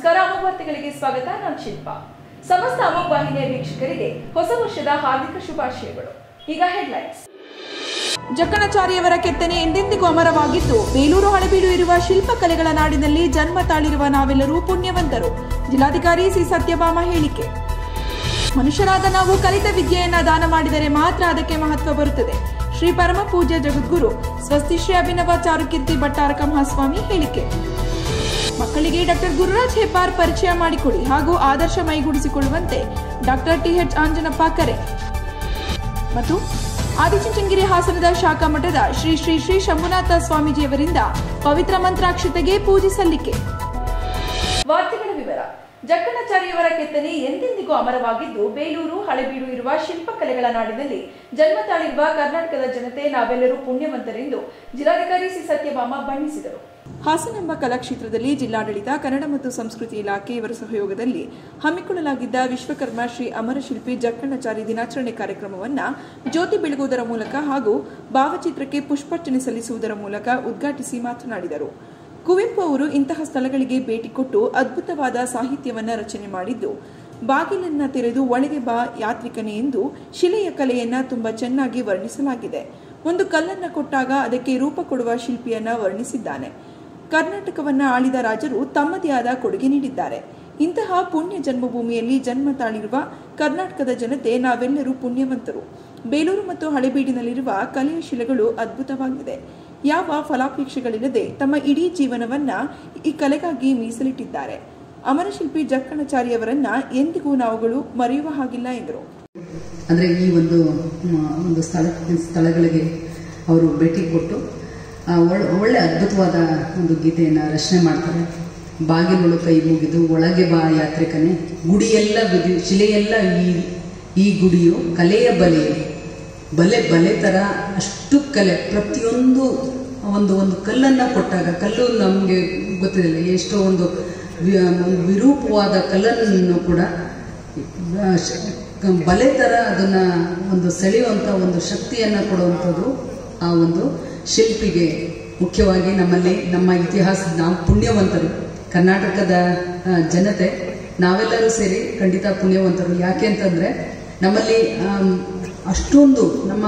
ನಮಸ್ಕಾರ ಅಮೋಘ ವಾರ್ತೆಗಳಿಗೆ ಸ್ವಾಗತ ನಾನು ಶಿಲ್ಪ ಸಮಸ್ತ ಅಮೋಘ ವಾಹಿನಿಯ ವೀಕ್ಷಕರಿಗೆ ಹೊಸ ವರ್ಷದ ಹಾರ್ದಿಕ ಶುಭಾಶಯಗಳು ಈಗ ಹೆಡ್ಲೈನ್ಸ್ ಜಕ್ಕಣಾಚಾರ್ಯವರ ಕೆತ್ತನೆ ಎಂದೆಂದಿಗೂ ಅಮರವಾಗಿದ್ದು ಬೇಲೂರು ಹಳೆಬೀಡು ಇರುವ ಶಿಲ್ಪಕಲೆಗಳ ನಾಡಿನಲ್ಲಿ ಜನ್ಮ ತಾಳಿರುವ ನಾವೆಲ್ಲರೂ ಪುಣ್ಯವಂತರು ಜಿಲ್ಲಾಧಿಕಾರಿ ಸಿ ಸತ್ಯಭಾಮ ಹೇಳಿಕೆ ಮನುಷ್ಯರಾದ ನಾವು ಕಲಿತ ವಿದ್ಯೆಯನ್ನ ದಾನ ಮಾಡಿದರೆ ಮಾತ್ರ ಅದಕ್ಕೆ ಮಹತ್ವ ಬರುತ್ತದೆ ಶ್ರೀ ಪರಮ ಪೂಜ್ಯ ಜಗದ್ಗುರು ಸ್ವಸ್ತಿ ಶ್ರೀ ಅಭಿನವ ಚಾರುಕೀರ್ತಿ ಭಟ್ಟಾರಕ ಮಹಾಸ್ವಾಮಿ ಹೇಳಿಕೆ ಮಕ್ಕಳಿಗೆ ಡಾಕ್ಟರ್ ಗುರುರಾಜ್ ಹೆಬ್ಬಾರ್ ಪರಿಚಯ ಮಾಡಿಕೊಡಿ ಹಾಗೂ ಆದರ್ಶ ಮೈಗೂಡಿಸಿಕೊಳ್ಳುವಂತೆ ಡಾಕ್ಟರ್ ಟಿಎಚ್ ಆಂಜನಪ್ಪ ಕರೆ ಮತ್ತು ಆದಿಚುಂಚನಗಿರಿ ಹಾಸನದ ಶಾಖಾ ಮಠದ ಶ್ರೀ ಶ್ರೀ ಶ್ರೀ ಶಂಭುನಾಥ ಸ್ವಾಮೀಜಿಯವರಿಂದ ಪವಿತ್ರ ಮಂತ್ರಾಕ್ಷತೆಗೆ ಪೂಜೆ ಸಲ್ಲಿಕೆ ವಾರ್ತೆಗಳ ವಿವರ ಜಕ್ಕಣಾಚಾರ್ಯವರ ಕೆತ್ತನೆ ಎಂದೆಂದಿಗೂ ಅಮರವಾಗಿದ್ದು ಬೇಲೂರು ಹಳೆಬೀಡು ಇರುವ ಶಿಲ್ಪಕಲೆಗಳ ನಾಡಿನಲ್ಲಿ ಜನ್ಮ ತಾಳಿರುವ ಕರ್ನಾಟಕದ ಜನತೆ ನಾವೆಲ್ಲರೂ ಪುಣ್ಯವಂತರೆಂದು ಜಿಲ್ಲಾಧಿಕಾರಿ ಸಿ ಸತ್ಯಭಾಮ ಬಣ್ಣಿಸಿದರು ಹಾಸನಾಂಬ ಕಲಾಕ್ಷೇತ್ರದಲ್ಲಿ ಜಿಲ್ಲಾಡಳಿತ ಕನ್ನಡ ಮತ್ತು ಸಂಸ್ಕೃತಿ ಇಲಾಖೆ ಇವರ ಸಹಯೋಗದಲ್ಲಿ ಹಮ್ಮಿಕೊಳ್ಳಲಾಗಿದ್ದ ವಿಶ್ವಕರ್ಮ ಶ್ರೀ ಅಮರಶಿಲ್ಪಿ ಜಕ್ಕಣ್ಣಚಾರಿ ದಿನಾಚರಣೆ ಕಾರ್ಯಕ್ರಮವನ್ನು ಜ್ಯೋತಿ ಬೆಳಗುವುದರ ಮೂಲಕ ಹಾಗೂ ಭಾವಚಿತ್ರಕ್ಕೆ ಪುಷ್ಪಾರ್ಚನೆ ಸಲ್ಲಿಸುವುದರ ಮೂಲಕ ಉದ್ಘಾಟಿಸಿ ಮಾತನಾಡಿದರು ಕುವೆಂಪು ಅವರು ಇಂತಹ ಸ್ಥಳಗಳಿಗೆ ಭೇಟಿ ಕೊಟ್ಟು ಅದ್ಭುತವಾದ ಸಾಹಿತ್ಯವನ್ನ ರಚನೆ ಮಾಡಿದ್ದು ಬಾಗಿಲನ್ನ ತೆರೆದು ಒಳಗೆ ಬಾ ಯಾತ್ರಿಕನೇ ಎಂದು ಶಿಲೆಯ ಕಲೆಯನ್ನ ತುಂಬಾ ಚೆನ್ನಾಗಿ ವರ್ಣಿಸಲಾಗಿದೆ ಒಂದು ಕಲ್ಲನ್ನ ಕೊಟ್ಟಾಗ ಅದಕ್ಕೆ ರೂಪ ಕೊಡುವ ಶಿಲ್ಪಿಯನ್ನ ವರ್ಣಿಸಿದ್ದಾನೆ ಕರ್ನಾಟಕವನ್ನ ಆಳಿದ ರಾಜರು ತಮ್ಮದೇ ಆದ ಕೊಡುಗೆ ನೀಡಿದ್ದಾರೆ ಇಂತಹ ಪುಣ್ಯ ಜನ್ಮಭೂಮಿಯಲ್ಲಿ ಜನ್ಮ ತಾಳಿರುವ ಕರ್ನಾಟಕದ ಜನತೆ ನಾವೆಲ್ಲರೂ ಪುಣ್ಯವಂತರು ಬೇಲೂರು ಮತ್ತು ಹಳೆಬೀಡಿನಲ್ಲಿರುವ ಕಲೆಯ ಶಿಲೆಗಳು ಅದ್ಭುತವಾಗಿದೆ ಯಾವ ಫಲಾಪೇಕ್ಷೆಗಳಿಲ್ಲದೆ ತಮ್ಮ ಇಡೀ ಜೀವನವನ್ನ ಈ ಕಲೆಗಾಗಿ ಮೀಸಲಿಟ್ಟಿದ್ದಾರೆ ಅಮರಶಿಲ್ಪಿ ಜಕ್ಕಣಚಾರಿಯವರನ್ನ ಎಂದಿಗೂ ನಾವುಗಳು ಮರೆಯುವ ಹಾಗಿಲ್ಲ ಎಂದರು ಅಂದರೆ ಈ ಒಂದು ಮ, ಒಂದು ಸ್ಥಳ ಸ್ಥಳಗಳಿಗೆ ಅವರು ಭೇಟಿ ಕೊಟ್ಟು ಆ, ಒಳ್ಳೆ ಒಳ್ಳೆ ಅದ್ಭುತವಾದ ಒಂದು ಗೀತೆಯನ್ನು ರಚನೆ ಮಾಡ್ತಾರೆ ಬಾಗಿಲೊಳು ಕೈ ಮುಗಿದು ಒಳಗೆ ಬಾ ಯಾತ್ರಿಕನೇ ಗುಡಿಯೆಲ್ಲ ಬಿದಿ ಶಿಲೆಯೆಲ್ಲ ಈ ಈ ಗುಡಿಯು ಕಲೆಯ ಬಲೆ ಬಲೆ ಬಲೆ ಥರ ಅಷ್ಟು ಕಲೆ ಪ್ರತಿಯೊಂದು ಒಂದು ಒಂದು ಕಲ್ಲನ್ನು ಕೊಟ್ಟಾಗ ಕಲ್ಲು ನಮಗೆ ಗೊತ್ತಿರಲಿಲ್ಲ ಎಷ್ಟೋ ಒಂದು ವಿ- ವಿರೂಪವಾದ ಕಲ್ಲನ್ನು ಕೂಡ ಆ, ಶ- ಬಲೆ ಥರ ಅದನ್ನು ಒಂದು ಸೆಳೆಯುವಂಥ ಒಂದು ಶಕ್ತಿಯನ್ನು ಕೊಡುವಂಥದ್ದು ಆ ಒಂದು ಶಿಲ್ಪಿಗೆ ಮುಖ್ಯವಾಗಿ ನಮ್ಮಲ್ಲಿ ನಮ್ಮ ಇತಿಹಾಸ ನಾವು ಪುಣ್ಯವಂತರು ಕರ್ನಾಟಕದ ಆ, ಜನತೆ ನಾವೆಲ್ಲರೂ ಸೇರಿ ಖಂಡಿತ ಪುಣ್ಯವಂತರು ಯಾಕೆ ಅಂತಂದರೆ ನಮ್ಮಲ್ಲಿ ಆಮ್, ಅಷ್ಟೊಂದು ನಮ್ಮ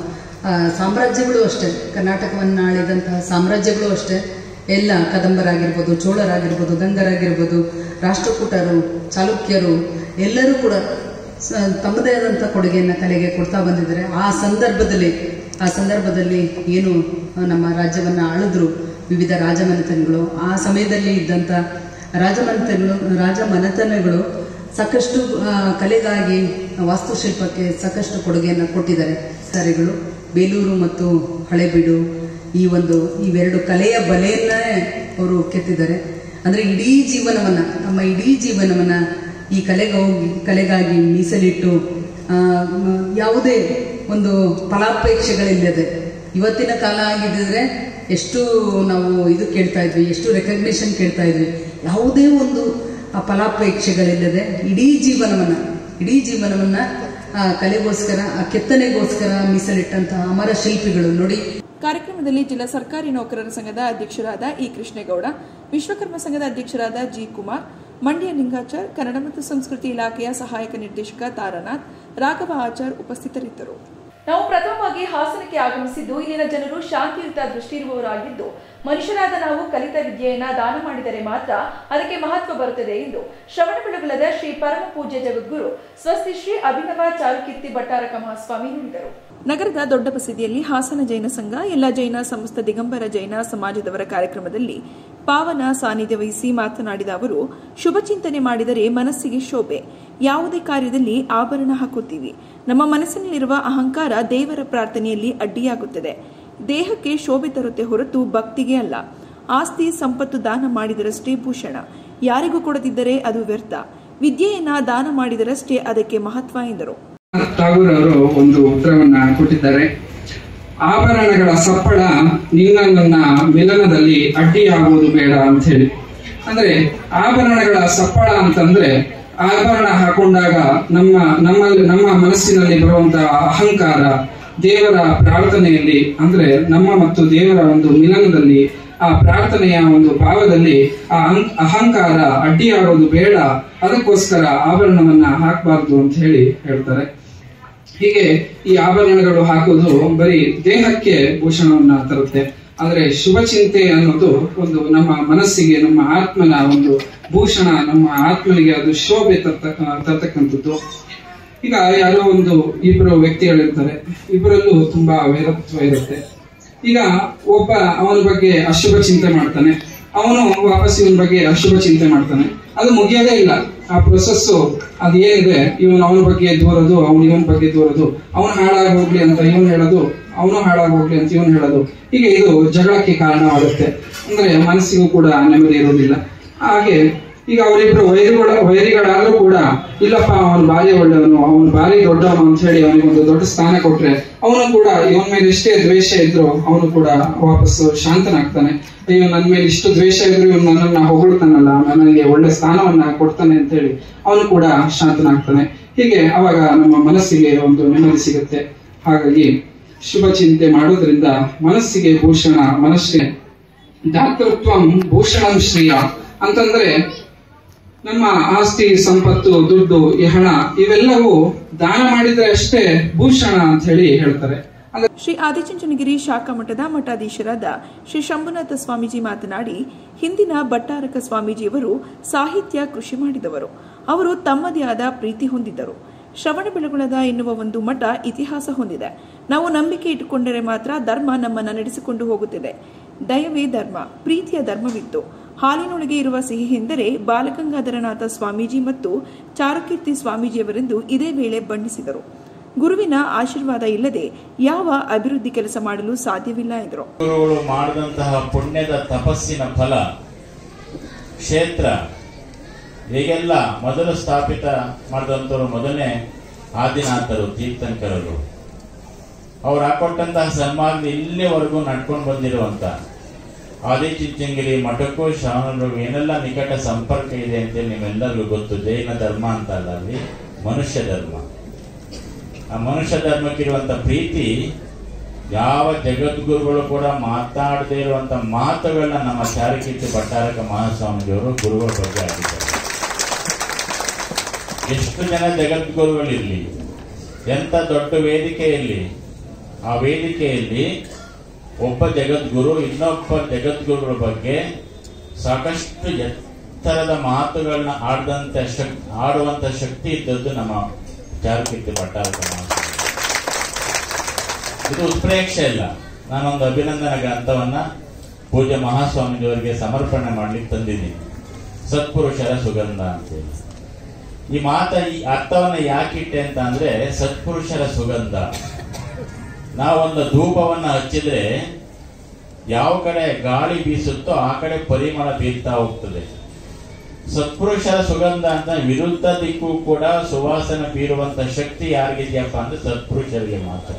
ಆ, ಸಾಮ್ರಾಜ್ಯಗಳು ಅಷ್ಟೇ ಕರ್ನಾಟಕವನ್ನು ಆಳಿದಂತಹ ಸಾಮ್ರಾಜ್ಯಗಳು ಅಷ್ಟೇ ಎಲ್ಲ ಕದಂಬರಾಗಿರ್ಬೋದು ಚೋಳರಾಗಿರ್ಬೋದು ಗಂಗರಾಗಿರ್ಬೋದು ರಾಷ್ಟ್ರಕೂಟರು ಚಾಲುಕ್ಯರು ಎಲ್ಲರೂ ಕೂಡ ಸ- ತಮ್ಮದೇ ಆದಂಥ ಕೊಡುಗೆಯನ್ನು ಕಲೆಗೆ ಕೊಡ್ತಾ ಬಂದಿದ್ದಾರೆ ಆ ಸಂದರ್ಭದಲ್ಲಿ ಆ ಸಂದರ್ಭದಲ್ಲಿ ಏನು ನಮ್ಮ ರಾಜ್ಯವನ್ನು ಆಳಿದ್ರು ವಿವಿಧ ರಾಜಮನೆತನಗಳು ಆ ಸಮಯದಲ್ಲಿ ಇದ್ದಂಥ ರಾಜಮನೆತನಗಳು ರಾಜಮನೆತನಗಳು ಸಾಕಷ್ಟು ಆ, ಕಲೆಗಾಗಿ ವಾಸ್ತುಶಿಲ್ಪಕ್ಕೆ ಸಾಕಷ್ಟು ಕೊಡುಗೆಯನ್ನು ಕೊಟ್ಟಿದ್ದಾರೆ ಸಾರಿಗಳು ಬೇಲೂರು ಮತ್ತು ಹಳೆಬೀಡು ಈ ಒಂದು ಇವೆರಡು ಕಲೆಯ ಬಲೆಯನ್ನೇ ಅವರು ಕೆತ್ತಿದ್ದಾರೆ ಅಂದರೆ ಇಡೀ ಜೀವನವನ್ನು ನಮ್ಮ ಇಡೀ ಜೀವನವನ್ನು ಈ ಕಲೆಗಾಗಿ ಕಲೆಗಾಗಿ ಮೀಸಲಿಟ್ಟು ಆ, ಮ, ಯಾವುದೇ ಒಂದು ಫಲಾಪೇಕ್ಷೆಗಳಿಲ್ಲದೆ ಇವತ್ತಿನ ಕಾಲ ಆಗಿದ್ದರೆ ಎಷ್ಟು ನಾವು ಇದು ಕೇಳ್ತಾ ಇದ್ವಿ ಎಷ್ಟು ರೆಕಗ್ನಿಷನ್ ಕೇಳ್ತಾ ಇದ್ವಿ ಯಾವುದೇ ಒಂದು ಆ ಫಲಾಪೇಕ್ಷೆಗಳಿಲ್ಲದೆ ಇಡೀ ಜೀವನವನ್ನು ಇಡೀ ಜೀವನವನ್ನು ಆ ಕಲೆಗೋಸ್ಕರ ಆ ಕೆತ್ತನೆಗೋಸ್ಕರ ಮೀಸಲಿಟ್ಟಂತಹ ಅಮರ ಶಿಲ್ಪಿಗಳು ನೋಡಿ ಕಾರ್ಯಕ್ರಮದಲ್ಲಿ ಜಿಲ್ಲಾ ಸರ್ಕಾರಿ ನೌಕರರ ಸಂಘದ ಅಧ್ಯಕ್ಷರಾದ ಇ ಕೃಷ್ಣೇಗೌಡ ವಿಶ್ವಕರ್ಮ ಸಂಘದ ಅಧ್ಯಕ್ಷರಾದ ಜಿ ಕುಮಾರ್ ಮಂಡ್ಯ ಲಿಂಗಾಚಾರ್ ಕನ್ನಡ ಮತ್ತು ಸಂಸ್ಕೃತಿ ಇಲಾಖೆಯ ಸಹಾಯಕ ನಿರ್ದೇಶಕ ತಾರಾನಾಥ್ ರಾಘವ ಆಚಾರ್ ಉಪಸ್ಥಿತರಿದ್ದರು ನಾವು ಪ್ರಥಮವಾಗಿ ಹಾಸನಕ್ಕೆ ಆಗಮಿಸಿದ್ದು ಇಲ್ಲಿನ ಜನರು ಶಾಂತಿಯುತ ದೃಷ್ಟಿ ಇರುವವರಾಗಿದ್ದು ಮನುಷ್ಯರಾದ ನಾವು ಕಲಿತ ವಿದ್ಯೆಯನ್ನ ದಾನ ಮಾಡಿದರೆ ಮಾತ್ರ ಅದಕ್ಕೆ ಮಹತ್ವ ಬರುತ್ತದೆ ಎಂದು ಶ್ರವಣಬೆಳಗೊಳದ ಶ್ರೀ ಪರಮ ಪೂಜ್ಯ ಜಗದ್ಗುರು ಸ್ವಸ್ತಿ ಶ್ರೀ ಅಭಿನವ ಚಾರುಕೀರ್ತಿ ಭಟ್ಟಾರಕ ಮಹಾಸ್ವಾಮಿ ನುಡಿದರು ನಗರದ ದೊಡ್ಡ ಬಸದಿಯಲ್ಲಿ ಹಾಸನ ಜೈನ ಸಂಘ ಎಲ್ಲ ಜೈನ ಸಮಸ್ತ ದಿಗಂಬರ ಜೈನ ಸಮಾಜದವರ ಕಾರ್ಯಕ್ರಮದಲ್ಲಿ ಪಾವನ ಸಾನ್ನಿಧ್ಯ ವಹಿಸಿ ಮಾತನಾಡಿದ ಅವರು ಶುಭ ಚಿಂತನೆ ಮಾಡಿದರೆ ಮನಸ್ಸಿಗೆ ಶೋಭೆ ಯಾವುದೇ ಕಾರ್ಯದಲ್ಲಿ ಆಭರಣ ಹಾಕುತ್ತೀವಿ ನಮ್ಮ ಮನಸ್ಸಿನಲ್ಲಿರುವ ಅಹಂಕಾರ ದೇವರ ಪ್ರಾರ್ಥನೆಯಲ್ಲಿ ಅಡ್ಡಿಯಾಗುತ್ತದೆ ದೇಹಕ್ಕೆ ಶೋಭೆ ತರುತ್ತೆ ಹೊರತು ಭಕ್ತಿಗೆ ಅಲ್ಲ ಆಸ್ತಿ ಸಂಪತ್ತು ದಾನ ಮಾಡಿದರಷ್ಟೇ ಭೂಷಣ ಯಾರಿಗೂ ಕೊಡದಿದ್ದರೆ ಅದು ವ್ಯರ್ಥ ವಿದ್ಯೆಯನ್ನ ದಾನ ಮಾಡಿದರಷ್ಟೇ ಅದಕ್ಕೆ ಮಹತ್ವ ಎಂದರು ಟಾಗೂರ್ ಅವರು ಒಂದು ಉತ್ತರವನ್ನ ಕೊಟ್ಟಿದ್ದಾರೆ ಆಭರಣಗಳ ಸಪ್ಪಳ ನಿನ್ನ ನನ್ನ ಮಿಲನದಲ್ಲಿ ಅಡ್ಡಿಯಾಗುವುದು ಬೇಡ ಅಂತ ಹೇಳಿ ಅಂದ್ರೆ ಆಭರಣಗಳ ಸಪ್ಪಳ ಅಂತಂದ್ರೆ ಆಭರಣ ಹಾಕೊಂಡಾಗ ನಮ್ಮ ನಮ್ಮಲ್ಲಿ ನಮ್ಮ ಮನಸ್ಸಿನಲ್ಲಿ ಬರುವಂತಹ ಅಹಂಕಾರ ದೇವರ ಪ್ರಾರ್ಥನೆಯಲ್ಲಿ ಅಂದ್ರೆ ನಮ್ಮ ಮತ್ತು ದೇವರ ಒಂದು ಮಿಲನದಲ್ಲಿ ಆ ಪ್ರಾರ್ಥನೆಯ ಒಂದು ಭಾವದಲ್ಲಿ ಆ ಅಹಂ- ಅಹಂಕಾರ ಅಡ್ಡಿಯಾಗೋದು ಬೇಡ ಅದಕ್ಕೋಸ್ಕರ ಆಭರಣವನ್ನ ಹಾಕಬಾರ್ದು ಅಂತ ಹೇಳಿ ಹೇಳ್ತಾರೆ ಹೀಗೆ ಈ ಆಭರಣಗಳು ಹಾಕುವುದು ಬರೀ ದೇಹಕ್ಕೆ ಭೂಷಣವನ್ನ ತರುತ್ತೆ ಆದ್ರೆ ಶುಭ ಚಿಂತೆ ಅನ್ನೋದು ಒಂದು ನಮ್ಮ ಮನಸ್ಸಿಗೆ ನಮ್ಮ ಆತ್ಮನ ಒಂದು ಭೂಷಣ ನಮ್ಮ ಆತ್ಮನಿಗೆ ಅದು ಶೋಭೆ ತರ್ತ ತರ್ತಕ್ಕಂಥದ್ದು ಈಗ ಯಾರೋ ಒಂದು ಇಬ್ಬರು ವ್ಯಕ್ತಿಗಳಿರ್ತಾರೆ ಇಬ್ಬರಲ್ಲೂ ತುಂಬಾ ವೈರತ್ವ ಇರುತ್ತೆ ಈಗ ಒಬ್ಬ ಅವನ ಬಗ್ಗೆ ಅಶುಭ ಚಿಂತೆ ಮಾಡ್ತಾನೆ ಅವನು ವಾಪಸ್ ಇವನ್ ಬಗ್ಗೆ ಅಶುಭ ಚಿಂತೆ ಮಾಡ್ತಾನೆ ಅದು ಮುಗಿಯೋದೇ ಇಲ್ಲ ಆ ಪ್ರೊಸೆಸ್ ಅದು ಏನಿದೆ ಇವನು ಅವನ ಬಗ್ಗೆ ದೂರದು ಅವನು ಇವನ್ ಬಗ್ಗೆ ದೂರದು ಅವನು ಹಾಳಾಗಿ ಹೋಗ್ಲಿ ಅಂತ ಇವನು ಹೇಳೋದು ಅವನು ಹಾಳಾಗಿ ಹೋಗ್ಲಿ ಅಂತ ಇವನು ಹೇಳೋದು ಹೀಗೆ ಇದು ಜಗಳಕ್ಕೆ ಕಾರಣವಾಗುತ್ತೆ ಅಂದ್ರೆ ಮನಸ್ಸಿಗೂ ಕೂಡ ನೆಮ್ಮದಿ ಇರೋದಿಲ್ಲ ಹಾಗೆ ಈಗ ಅವರಿಬ್ರು ವೈರಿಗಳ ವೈರಿಗಳಾದ್ರೂ ಕೂಡ ಇಲ್ಲಪ್ಪ ಅವನು ಭಾರಿ ಒಳ್ಳೆಯವನು ಅವನು ಭಾರಿ ದೊಡ್ಡವನು ಅಂತ ಹೇಳಿ ಅವನಿಗೆ ಒಂದು ದೊಡ್ಡ ಸ್ಥಾನ ಕೊಟ್ರೆ ಅವನು ಕೂಡ ಇವನ ಮೇಲೆ ಎಷ್ಟೇ ದ್ವೇಷ ಇದ್ರು ಅವನು ಕೂಡ ವಾಪಸ್ ಶಾಂತನಾಗ್ತಾನೆ ಅಯ್ಯೋ ನನ್ನ ಮೇಲೆ ಇಷ್ಟು ದ್ವೇಷ ಇದ್ರು ಇವನು ನನ್ನನ್ನ ಹೊಗಳ್ತಾನಲ್ಲ ನನಗೆ ಒಳ್ಳೆ ಸ್ಥಾನವನ್ನ ಕೊಡ್ತಾನೆ ಅಂತ ಹೇಳಿ ಅವನು ಕೂಡ ಶಾಂತನಾಗ್ತಾನೆ ಹೀಗೆ ಅವಾಗ ನಮ್ಮ ಮನಸ್ಸಿಗೆ ಒಂದು ನೆಮ್ಮದಿ ಸಿಗುತ್ತೆ ಹಾಗಾಗಿ ಶುಭ ಚಿಂತೆ ಮಾಡೋದ್ರಿಂದ ಮನಸ್ಸಿಗೆ ಭೂಷಣ ಮನಸ್ಸಿಗೆ ದಾತೃತ್ವಂ ಭೂಷಣಂ ಶ್ರೀಯ ಅಂತಂದ್ರೆ ನಮ್ಮ ಆಸ್ತಿ ಸಂಪತ್ತು ದುಡ್ಡು ಈ ಹಣ ಇವೆಲ್ಲವೂ ದಾನ ಮಾಡಿದ್ರೆ ಅಷ್ಟೇ ಭೂಷಣ ಅಂತ ಹೇಳಿ ಹೇಳ್ತಾರೆ ಅಂದ್ರೆ ಶ್ರೀ ಆದಿಚುಂಚನಗಿರಿ ಶಾಖಾ ಮಠದ ಮಠಾಧೀಶರಾದ ಶ್ರೀ ಶಂಭುನಾಥ ಸ್ವಾಮೀಜಿ ಮಾತನಾಡಿ ಹಿಂದಿನ ಭಟ್ಟಾರಕ ಸ್ವಾಮೀಜಿಯವರು ಸಾಹಿತ್ಯ ಕೃಷಿ ಮಾಡಿದವರು ಅವರು ತಮ್ಮದೇ ಆದ ಪ್ರೀತಿ ಹೊಂದಿದ್ದರು ಶ್ರವಣಬೆಳಗೊಳದ ಎನ್ನುವ ಒಂದು ಮಠ ಇತಿಹಾಸ ಹೊಂದಿದೆ ನಾವು ನಂಬಿಕೆ ಇಟ್ಟುಕೊಂಡರೆ ಮಾತ್ರ ಧರ್ಮ ನಮ್ಮನ್ನು ನಡೆಸಿಕೊಂಡು ಹೋಗುತ್ತಿದೆ ದಯವೇ ಧರ್ಮ ಪ್ರೀತಿಯ ಧರ್ಮವಿತ್ತು ಹಾಲಿನೊಳಗೆ ಇರುವ ಸಿಹಿ ಎಂದರೆ ಬಾಲಗಂಗಾಧರನಾಥ ಸ್ವಾಮೀಜಿ ಮತ್ತು ಚಾರುಕೀರ್ತಿ ಸ್ವಾಮೀಜಿಯವರೆಂದು ಇದೇ ವೇಳೆ ಬಣ್ಣಿಸಿದರು ಗುರುವಿನ ಆಶೀರ್ವಾದ ಇಲ್ಲದೆ ಯಾವ ಅಭಿವೃದ್ಧಿ ಕೆಲಸ ಮಾಡಲು ಸಾಧ್ಯವಿಲ್ಲ ಎಂದರು ಗುರುಗಳು ಮಾಡಿದಂತಹ ಪುಣ್ಯದ ತಪಸ್ಸಿನ ಫಲ ಕ್ಷೇತ್ರ ಹೀಗೆಲ್ಲ ಮೊದಲು ಸ್ಥಾಪಿತ ಮಾಡಿದಂಥವ್ರು ಮೊದಲನೇ ಆದಿನಾಥರು ತೀರ್ಥಂಕರರು ಅವ್ರು ಹಾಕೊಟ್ಟಂತಹ ಸನ್ಮಾರ್ಗ ಇಲ್ಲಿವರೆಗೂ ನಡ್ಕೊಂಡು ಬಂದಿರುವಂತ ಆದಿಚುಂಚನಗಿರಿ ಮಠಕ್ಕೂ ಶ್ರವಣರಿಗೂ ಏನೆಲ್ಲ ನಿಕಟ ಸಂಪರ್ಕ ಇದೆ ಅಂತೇಳಿ ನಿಮ್ಮೆಲ್ಲರಿಗೂ ಗೊತ್ತು ಜೈನ ಧರ್ಮ ಅಂತ ಅಲ್ಲ ಅಲ್ಲಿ ಮನುಷ್ಯ ಧರ್ಮ ಆ ಮನುಷ್ಯ ಧರ್ಮಕ್ಕಿರುವಂತ ಪ್ರೀತಿ ಯಾವ ಜಗದ್ಗುರುಗಳು ಕೂಡ ಮಾತಾಡದೇ ಇರುವಂತ ಮಾತುಗಳನ್ನ ನಮ್ಮ ಚಾರಿಕೀರ್ತಿ ಭಟ್ಟಾರಕ ಮಹಾಸ್ವಾಮಿಜಿಯವರು ಗುರುಗಳ ಬಗ್ಗೆ ಆಗಿದ್ದಾರೆ ಎಷ್ಟು ಜನ ಜಗದ್ಗುರುಗಳಿರ್ಲಿ ಎಂತ ದೊಡ್ಡ ವೇದಿಕೆ ಇರಲಿ ಆ ವೇದಿಕೆಯಲ್ಲಿ ಒಬ್ಬ ಜಗದ್ಗುರು ಇನ್ನೊಬ್ಬ ಜಗದ್ಗುರುಗಳ ಬಗ್ಗೆ ಸಾಕಷ್ಟು ಎತ್ತರದ ಮಾತುಗಳನ್ನ ಆಡದಂತ ಶಕ್ ಆಡುವಂತ ಶಕ್ತಿ ಇದ್ದದ್ದು ನಮ್ಮ ಚಾರುಕೀರ್ತಿ ಭಟ್ಟಾರಕ ಮಹಾಸ್ವಾಮಿ ಇದು ಉತ್ಪ್ರೇಕ್ಷೆ ಇಲ್ಲ ನಾನೊಂದು ಅಭಿನಂದನಾ ಗ್ರಂಥವನ್ನ ಪೂಜ್ಯ ಮಹಾಸ್ವಾಮೀಜಿಯವರಿಗೆ ಸಮರ್ಪಣೆ ಮಾಡ್ಲಿಕ್ಕೆ ತಂದಿದ್ದೀನಿ ಸತ್ಪುರುಷರ ಸುಗಂಧ ಅಂತೇಳಿ ಈ ಮಾತ ಈ ಅರ್ಥವನ್ನ ಯಾಕಿಟ್ಟೆ ಅಂತ ಅಂದ್ರೆ ಸತ್ಪುರುಷರ ಸುಗಂಧ ನಾವೊಂದು ಧೂಪವನ್ನ ಹಚ್ಚಿದ್ರೆ ಯಾವ ಕಡೆ ಗಾಳಿ ಬೀಸುತ್ತೋ ಆ ಕಡೆ ಪರಿಮಳ ಬೀರ್ತಾ ಹೋಗ್ತದೆ ಸತ್ಪುರುಷರ ಸುಗಂಧ ಅಂತ ವಿರುದ್ಧ ದಿಕ್ಕು ಕೂಡ ಸುವಾಸನೆ ಬೀರುವಂತ ಶಕ್ತಿ ಯಾರಿಗಿದೆಯಪ್ಪ ಅಂದ್ರೆ ಸತ್ಪುರುಷರಿಗೆ ಮಾತ್ರ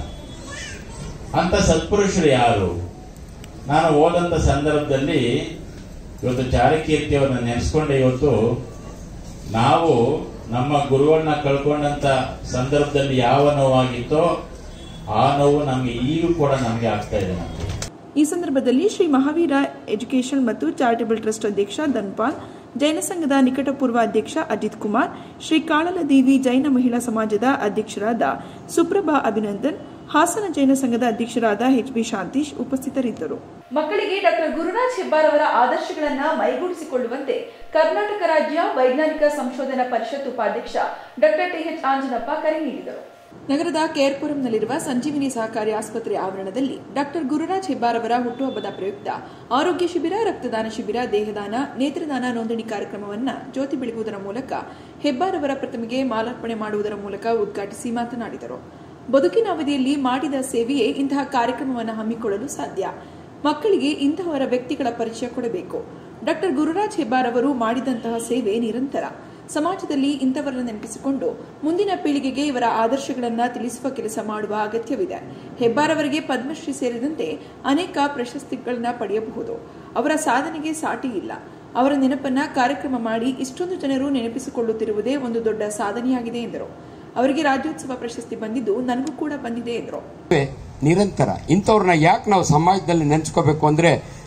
ಅಂತ ಸತ್ಪುರುಷರು ಯಾರು ನಾನು ಓದಂತ ಸಂದರ್ಭದಲ್ಲಿ ಇವತ್ತು ಚಾರಕೀರ್ತಿಯವರನ್ನ ನೆನೆಸ್ಕೊಂಡೆ ಇವತ್ತು ನಾವು ನಮ್ಮ ಗುರುಗಳನ್ನ ಕಳ್ಕೊಂಡಂತ ಸಂದರ್ಭದಲ್ಲಿ ಯಾವ ನೋವಾಗಿತ್ತೋ ಆ ನೋವು ನಮ್ಗೆ ಈಗೂ ಕೂಡ ನಮ್ಗೆ ಆಗ್ತಾ ಇದೆ ನಮ್ಗೆ ಈ ಸಂದರ್ಭದಲ್ಲಿ ಶ್ರೀ ಮಹಾವೀರ ಎಜುಕೇಷನ್ ಮತ್ತು ಚಾರಿಟಬಲ್ ಟ್ರಸ್ಟ್ ಅಧ್ಯಕ್ಷ ಧನ್ಪಾಲ್ ಜೈನ ಸಂಘದ ನಿಕಟಪೂರ್ವ ಅಧ್ಯಕ್ಷ ಅಜಿತ್ ಕುಮಾರ್ ಶ್ರೀ ಕಾಳಲದೇವಿ ಜೈನ ಮಹಿಳಾ ಸಮಾಜದ ಅಧ್ಯಕ್ಷರಾದ ಸುಪ್ರಭಾ ಅಭಿನಂದನ್ ಹಾಸನ ಜೈನ ಸಂಘದ ಅಧ್ಯಕ್ಷರಾದ ಎಚ್ ಬಿ ಶಾಂತೀಶ್ ಉಪಸ್ಥಿತರಿದ್ದರು ಮಕ್ಕಳಿಗೆ ಡಾಕ್ಟರ್ ಗುರುರಾಜ್ ಹೆಬ್ಬಾರ್ ಅವರ ಆದರ್ಶಗಳನ್ನ ಮೈಗೂಡಿಸಿಕೊಳ್ಳುವಂತೆ ಕರ್ನಾಟಕ ರಾಜ್ಯ ವೈಜ್ಞಾನಿಕ ಸಂಶೋಧನಾ ಪರಿಷತ್ ಉಪಾಧ್ಯಕ್ಷ ಡಾಕ್ಟರ್ ಟಿಎಚ್ ಆಂಜನಪ್ಪ ಕರೆ ನೀಡಿದರು ನಗರದ ಕೇರ್ಪುರಂನಲ್ಲಿರುವ ಸಂಜೀವಿನಿ ಸಹಕಾರಿ ಆಸ್ಪತ್ರೆ ಆವರಣದಲ್ಲಿ ಡಾಕ್ಟರ್ ಗುರುರಾಜ್ ಹೆಬ್ಬಾರ್ ಅವರ ಹುಟ್ಟುಹಬ್ಬದ ಪ್ರಯುಕ್ತ ಆರೋಗ್ಯ ಶಿಬಿರ ರಕ್ತದಾನ ಶಿಬಿರ ದೇಹದಾನ ನೇತ್ರದಾನ ನೋಂದಣಿ ಕಾರ್ಯಕ್ರಮವನ್ನು ಜ್ಯೋತಿ ಬೆಳಗುವುದರ ಮೂಲಕ ಹೆಬ್ಬಾರ್ ಅವರ ಪ್ರತಿಮೆಗೆ ಮಾಲಾರ್ಪಣೆ ಮಾಡುವುದರ ಮೂಲಕ ಉದ್ಘಾಟಿಸಿ ಮಾತನಾಡಿದರು ಬದುಕಿನ ಅವಧಿಯಲ್ಲಿ ಮಾಡಿದ ಸೇವೆಯೇ ಇಂತಹ ಕಾರ್ಯಕ್ರಮವನ್ನು ಹಮ್ಮಿಕೊಳ್ಳಲು ಸಾಧ್ಯ ಮಕ್ಕಳಿಗೆ ಇಂತಹವರ ವ್ಯಕ್ತಿಗಳ ಪರಿಚಯ ಕೊಡಬೇಕು ಡಾಕ್ಟರ್ ಗುರುರಾಜ್ ಹೆಬ್ಬಾರ್ ಅವರು ಮಾಡಿದಂತಹ ಸೇವೆ ನಿರಂತರ ಸಮಾಜದಲ್ಲಿ ಇಂಥವರನ್ನು ನೆನಪಿಸಿಕೊಂಡು ಮುಂದಿನ ಪೀಳಿಗೆಗೆ ಇವರ ಆದರ್ಶಗಳನ್ನು ತಿಳಿಸುವ ಕೆಲಸ ಮಾಡುವ ಅಗತ್ಯವಿದೆ ಹೆಬ್ಬಾರ್ ಅವರಿಗೆ ಪದ್ಮಶ್ರೀ ಸೇರಿದಂತೆ ಅನೇಕ ಪ್ರಶಸ್ತಿಗಳನ್ನ ಪಡೆಯಬಹುದು ಅವರ ಸಾಧನೆಗೆ ಸಾಟಿ ಇಲ್ಲ ಅವರ ನೆನಪನ್ನ ಕಾರ್ಯಕ್ರಮ ಮಾಡಿ ಇಷ್ಟೊಂದು ಜನರು ನೆನಪಿಸಿಕೊಳ್ಳುತ್ತಿರುವುದೇ ಒಂದು ದೊಡ್ಡ ಸಾಧನೆಯಾಗಿದೆ ಎಂದರು ಅವರಿಗೆ ರಾಜ್ಯೋತ್ಸವ ಪ್ರಶಸ್ತಿ ಬಂದಿದ್ದು ನನಗೂ ಕೂಡ ಬಂದಿದೆ ಎಂದರು ನಿರಂತರ ಇಂಥವ್ರನ್ನ ಯಾಕೆ ನಾವು ಸಮಾಜದಲ್ಲಿ ನೆನೆಸ್ಕೋಬೇಕು ಅಂದ್ರೆ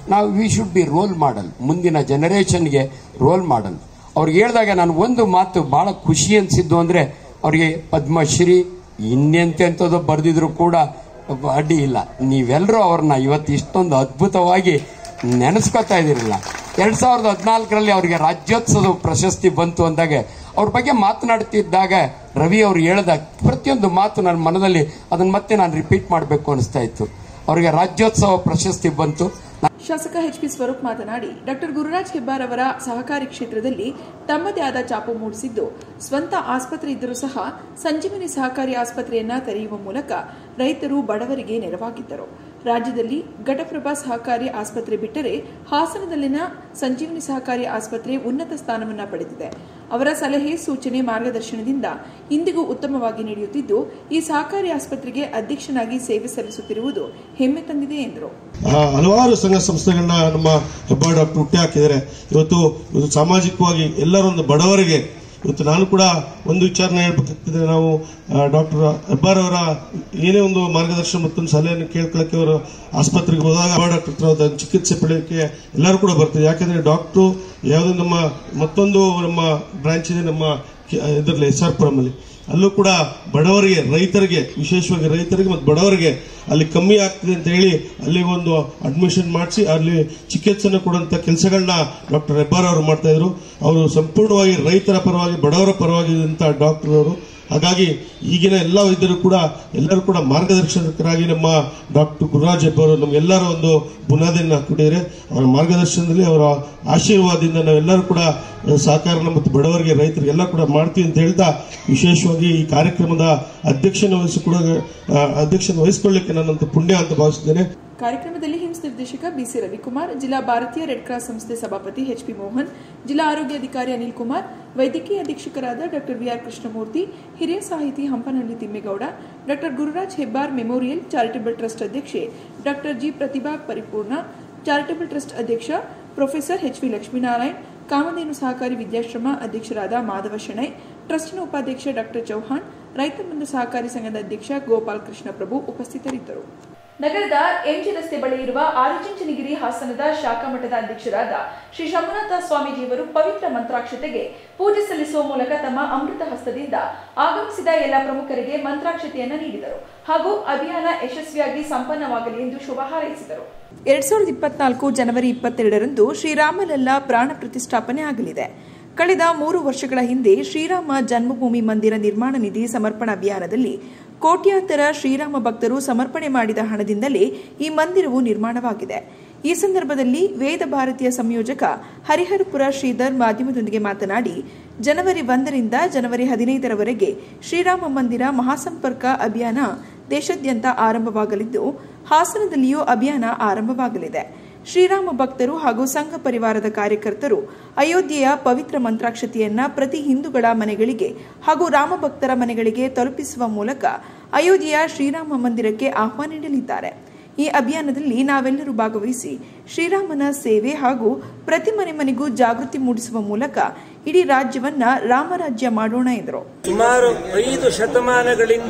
ನಾವು we should be role model ಮುಂದಿನ ಜನರೇಷನ್ಗೆ ರೋಲ್ ಮಾಡಲ್ ಅವ್ರಿಗೆ ಹೇಳಿದಾಗ ನಾನು ಒಂದು ಮಾತು ಬಹಳ ಖುಷಿ ಅನ್ಸಿದ್ದು ಅಂದ್ರೆ ಅವ್ರಿಗೆ ಪದ್ಮಶ್ರೀ ಇನ್ನೆಂತೆಂಥದ್ದು ಬರೆದಿದ್ರು ಕೂಡ ಅಡ್ಡಿ ಇಲ್ಲ ನೀವೆಲ್ಲರೂ ಅವ್ರನ್ನ ಇವತ್ತು ಇಷ್ಟೊಂದು ಅದ್ಭುತವಾಗಿ ನೆನೆಸ್ಕೊತಾ ಇದ್ದೀರಲ್ಲ ಎರಡ್ ಸಾವಿರದ ಹದಿನಾಲ್ಕರಲ್ಲಿ ಅವರಿಗೆ ರಾಜ್ಯೋತ್ಸವ ಪ್ರಶಸ್ತಿ ಬಂತು ಅಂದಾಗ ಅವ್ರ ಬಗ್ಗೆ ಮಾತನಾಡ್ತಿದ್ದಾಗ ರವಿ ಅವರು ಹೇಳಿದ ಪ್ರತಿಯೊಂದು ಮಾತು ನನ್ನ ಮನದಲ್ಲಿ ಅದನ್ನ ಮತ್ತೆ ನಾನು ರಿಪೀಟ್ ಮಾಡಬೇಕು ಅನಿಸ್ತಾ ಇತ್ತು ಅವರಿಗೆ ರಾಜ್ಯೋತ್ಸವ ಪ್ರಶಸ್ತಿ ಬಂತು ಶಾಸಕ ಎಚ್ ಪಿ ಸ್ವರೂಪ್ ಮಾತನಾಡಿ ಡಾಕ್ಟರ್ ಗುರುರಾಜ್ ಹೆಬ್ಬಾರ್ ಅವರ ಸಹಕಾರಿ ಕ್ಷೇತ್ರದಲ್ಲಿ ತಮ್ಮದೇ ಆದ ಚಾಪು ಮೂಡಿಸಿದ್ದು ಸ್ವಂತ ಆಸ್ಪತ್ರೆ ಇದ್ದರೂ ಸಹ ಸಂಜೀವನಿ ಸಹಕಾರಿ ಆಸ್ಪತ್ರೆಯನ್ನ ತೆರೆಯುವ ಮೂಲಕ ರೈತರು ಬಡವರಿಗೆ ನೆರವಾಗಿದ್ದರು ರಾಜ್ಯದಲ್ಲಿ ಘಟಪ್ರಭಾ ಸಹಕಾರಿ ಆಸ್ಪತ್ರೆ ಬಿಟ್ಟರೆ ಹಾಸನದಲ್ಲಿನ ಸಂಜೀವನಿ ಸಹಕಾರಿ ಆಸ್ಪತ್ರೆ ಉನ್ನತ ಸ್ಥಾನವನ್ನ ಪಡೆದಿದೆ ಅವರ ಸಲಹೆ ಸೂಚನೆ ಮಾರ್ಗದರ್ಶನದಿಂದ ಇಂದಿಗೂ ಉತ್ತಮವಾಗಿ ನಡೆಯುತ್ತಿದ್ದು ಈ ಸಹಕಾರಿ ಆಸ್ಪತ್ರೆಗೆ ಅಧ್ಯಕ್ಷನಾಗಿ ಸೇವೆ ಸಲ್ಲಿಸುತ್ತಿರುವುದು ಹೆಮ್ಮೆ ತಂದಿದೆ ಎಂದರು ಆ, ಹಲವಾರು ಸಂಘ ಸಂಸ್ಥೆಗಳನ್ನ ನಮ್ಮ ಹೆಬ್ಬಾಳ ಡಾಕ್ಟರ್ ಹುಟ್ಟಿ ಹಾಕಿದ್ದಾರೆ ಇವತ್ತು ಇವತ್ತು ಸಾಮಾಜಿಕವಾಗಿ ಎಲ್ಲರೊಂದು ಬಡವರಿಗೆ ಇವತ್ತು ನಾನು ಕೂಡ ಒಂದು ವಿಚಾರನ ಹೇಳ್ಬೇಕಾಗ್ತದೆ ನಾವು ಡಾಕ್ಟರ್ ಹೆಬ್ಬಾರ್ ಅವರ ಏನೇ ಒಂದು ಮಾರ್ಗದರ್ಶನ ಮತ್ತೊಂದು ಸಲಹೆಯನ್ನು ಕೇಳ್ಕೊಳ್ಳಕ್ಕೆ ಅವರು ಆಸ್ಪತ್ರೆಗೆ ಹೋದಾಗ ಹೆಬ್ಬಾರ್ ಡಾಕ್ಟರ್ ಹತ್ರ ಹೋದಾಗ ಚಿಕಿತ್ಸೆ ಪಡೆಯೋಕ್ಕೆ ಎಲ್ಲರೂ ಕೂಡ ಬರ್ತಾರೆ ಯಾಕಂದ್ರೆ ಡಾಕ್ಟ್ರು ಯಾವುದೋ ನಮ್ಮ ಮತ್ತೊಂದು ನಮ್ಮ ಬ್ರಾಂಚ್ ಇದೆ ನಮ್ಮ ಇದರಲ್ಲಿ ಎಸ್ ಆರ್ ಪುರಮಲ್ಲಿ ಅಲ್ಲೂ ಕೂಡ ಬಡವರಿಗೆ ರೈತರಿಗೆ ವಿಶೇಷವಾಗಿ ರೈತರಿಗೆ ಮತ್ತು ಬಡವರಿಗೆ ಅಲ್ಲಿ ಕಮ್ಮಿ ಆಗ್ತದೆ ಅಂತ ಹೇಳಿ ಅಲ್ಲಿ ಒಂದು ಅಡ್ಮಿಷನ್ ಮಾಡಿಸಿ ಅಲ್ಲಿ ಚಿಕಿತ್ಸೆನ ಕೊಡುವಂತ ಕೆಲಸಗಳನ್ನ ಡಾಕ್ಟರ್ ಹೆಬ್ಬಾರ್ ಅವರು ಮಾಡ್ತಾ ಇದ್ರು ಅವರು ಸಂಪೂರ್ಣವಾಗಿ ರೈತರ ಪರವಾಗಿ ಬಡವರ ಪರವಾಗಿ ಇದ್ದಂತ ಡಾಕ್ಟರ್ ಅವರು ಹಾಗಾಗಿ ಈಗಿನ ಎಲ್ಲ ವೈದ್ಯರು ಕೂಡ ಎಲ್ಲರೂ ಕೂಡ ಮಾರ್ಗದರ್ಶಕರಾಗಿ ನಮ್ಮ ಡಾಕ್ಟರ್ ಗುರುರಾಜ್ ಹೆಬ್ಬಾರ್ ನಮ್ಗೆಲ್ಲರ ಒಂದು ಬುನಾದಿಯನ್ನ ಕೊಟ್ಟಿದ್ದಾರೆ ಅವರ ಮಾರ್ಗದರ್ಶನದಲ್ಲಿ ಅವರ ಆಶೀರ್ವಾದದಿಂದ ನಾವೆಲ್ಲರೂ ಕೂಡ ಸಹಕಾರನ ಮತ್ತು ಬಡವರಿಗೆ ರೈತರಿಗೆ ಎಲ್ಲ ಕೂಡ ಮಾಡ್ತೀವಿ ಅಂತ ಹೇಳ್ತಾ ವಿಶೇಷವಾಗಿ ಈ ಕಾರ್ಯಕ್ರಮದ ಅಧ್ಯಕ್ಷನ ವಹಿಸಿ ಕೂಡ ಆ, ಅಧ್ಯಕ್ಷನ ವಹಿಸಿಕೊಳ್ಳಿಕ್ಕೆ ನಾನಂತ ಪುಣ್ಯ ಅಂತ ಭಾವಿಸಿದ್ದೇನೆ ಕಾರ್ಯಕ್ರಮದಲ್ಲಿ ಹಿಮ್ಸ್ ನಿರ್ದೇಶಕ ಬಿಸಿ ರವಿಕುಮಾರ್ ಜಿಲ್ಲಾ ಭಾರತೀಯ ರೆಡ್ ಕ್ರಾಸ್ ಸಂಸ್ಥೆ ಸಭಾಪತಿ ಎಚ್ ಪಿ ಮೋಹನ್ ಜಿಲ್ಲಾ ಆರೋಗ್ಯಾಧಿಕಾರಿ ಅನಿಲ್ ಕುಮಾರ್ ವೈದ್ಯಕೀಯ ಅಧೀಕ್ಷಕರಾದ ಡಾಕ್ಟರ್ ವಿಆರ್ ಕೃಷ್ಣಮೂರ್ತಿ ಹಿರಿಯ ಸಾಹಿತಿ Hampanahalli Thimmegowda doctor Gururaj Hebbar memorial charitable trust ಅಧ್ಯಕ್ಷೆ doctor G Prathibha Paripoorna charitable trust ಅಧ್ಯಕ್ಷ professor H V Lakshminarayan Kamadhenu ಸಹಕಾರಿ ವಿದ್ಯಾಶ್ರಮ ಅಧ್ಯಕ್ಷರಾದ ಮಾಧವ ಶೆಣೈ ಟ್ರಸ್ಟ್ನ ಉಪಾಧ್ಯಕ್ಷ ಡಾಕ್ಟರ್ ಚೌಹಾಣ್ ರೈತ ಬಂಧು ಸಹಕಾರಿ ಸಂಘದ ಅಧ್ಯಕ್ಷ ಗೋಪಾಲ್ ಕೃಷ್ಣ ಪ್ರಭು ಉಪಸ್ಥಿತರಿದ್ದರು ನಗರದ ಎಂಜಿ ರಸ್ತೆ ಬಳಿ ಇರುವ ಆದಿಚುಂಚನಗಿರಿ ಹಾಸನದ ಶಾಖಾ ಮಠದ ಅಧ್ಯಕ್ಷರಾದ ಶ್ರೀ ಶಂಭುನಾಥ ಸ್ವಾಮೀಜಿಯವರು ಪವಿತ್ರ ಮಂತ್ರಾಕ್ಷತೆಗೆ ಪೂಜೆ ಸಲ್ಲಿಸುವ ಮೂಲಕ ತಮ್ಮ ಅಮೃತ ಹಸ್ತದಿಂದ ಆಗಮಿಸಿದ ಎಲ್ಲ ಪ್ರಮುಖರಿಗೆ ಮಂತ್ರಾಕ್ಷತೆಯನ್ನ ನೀಡಿದರು ಹಾಗೂ ಅಭಿಯಾನ ಯಶಸ್ವಿಯಾಗಿ ಸಂಪನ್ನವಾಗಲಿ ಎಂದು ಶುಭ ಹಾರೈಸಿದರು ಎರಡ್ ಸಾವಿರದ ಇಪ್ಪತ್ನಾಲ್ಕು ಜನವರಿ ಇಪ್ಪತ್ತೆರಡರಂದು ಶ್ರೀರಾಮಲಲ್ಲಾ ಪ್ರಾಣ ಪ್ರತಿಷ್ಠಾಪನೆ ಆಗಲಿದೆ ಕಳೆದ ಮೂರು ವರ್ಷಗಳ ಹಿಂದೆ ಶ್ರೀರಾಮ ಜನ್ಮಭೂಮಿ ಮಂದಿರ ನಿರ್ಮಾಣ ನಿಧಿ ಸಮರ್ಪಣಾ ಅಭಿಯಾನದಲ್ಲಿ ಕೋಟ್ಯಾಂತರ ಶ್ರೀರಾಮ ಭಕ್ತರು ಸಮರ್ಪಣೆ ಮಾಡಿದ ಹಣದಿಂದಲೇ ಈ ಮಂದಿರವು ನಿರ್ಮಾಣವಾಗಿದೆ ಈ ಸಂದರ್ಭದಲ್ಲಿ ವೇದ ಭಾರತೀಯ ಸಂಯೋಜಕ ಹರಿಹರಪುರ ಶ್ರೀಧರ್ ಮಾಧ್ಯಮದೊಂದಿಗೆ ಮಾತನಾಡಿ ಜನವರಿ ಒಂದರಿಂದ ಜನವರಿ ಹದಿನೈದರವರೆಗೆ ಶ್ರೀರಾಮ ಮಂದಿರ ಮಹಾಸಂಪರ್ಕ ಅಭಿಯಾನ ದೇಶಾದ್ಯಂತ ಆರಂಭವಾಗಲಿದ್ದು ಹಾಸನದಲ್ಲಿಯೂ ಅಭಿಯಾನ ಆರಂಭವಾಗಲಿದೆ ಶ್ರೀರಾಮ ಭಕ್ತರು ಹಾಗೂ ಸಂಘ ಪರಿವಾರದ ಕಾರ್ಯಕರ್ತರು ಅಯೋಧ್ಯೆಯ ಪವಿತ್ರ ಮಂತ್ರಾಕ್ಷತೆಯನ್ನ ಪ್ರತಿ ಹಿಂದೂಗಳ ಮನೆಗಳಿಗೆ ಹಾಗೂ ರಾಮ ಭಕ್ತರ ಮನೆಗಳಿಗೆ ತಲುಪಿಸುವ ಮೂಲಕ ಅಯೋಧ್ಯೆಯ ಶ್ರೀರಾಮ ಮಂದಿರಕ್ಕೆ ಆಹ್ವಾನ ನೀಡಲಿದ್ದಾರೆ ಈ ಅಭಿಯಾನದಲ್ಲಿ ನಾವೆಲ್ಲರೂ ಭಾಗವಹಿಸಿ ಶ್ರೀರಾಮನ ಸೇವೆ ಹಾಗೂ ಪ್ರತಿ ಮನೆ ಮನೆಗೂ ಜಾಗೃತಿ ಮೂಡಿಸುವ ಮೂಲಕ ಇಡೀ ರಾಜ್ಯವನ್ನ ರಾಮರಾಜ್ಯ ಮಾಡೋಣ ಎಂದರು ಸುಮಾರು ಐದು ಶತಮಾನಗಳಿಂದ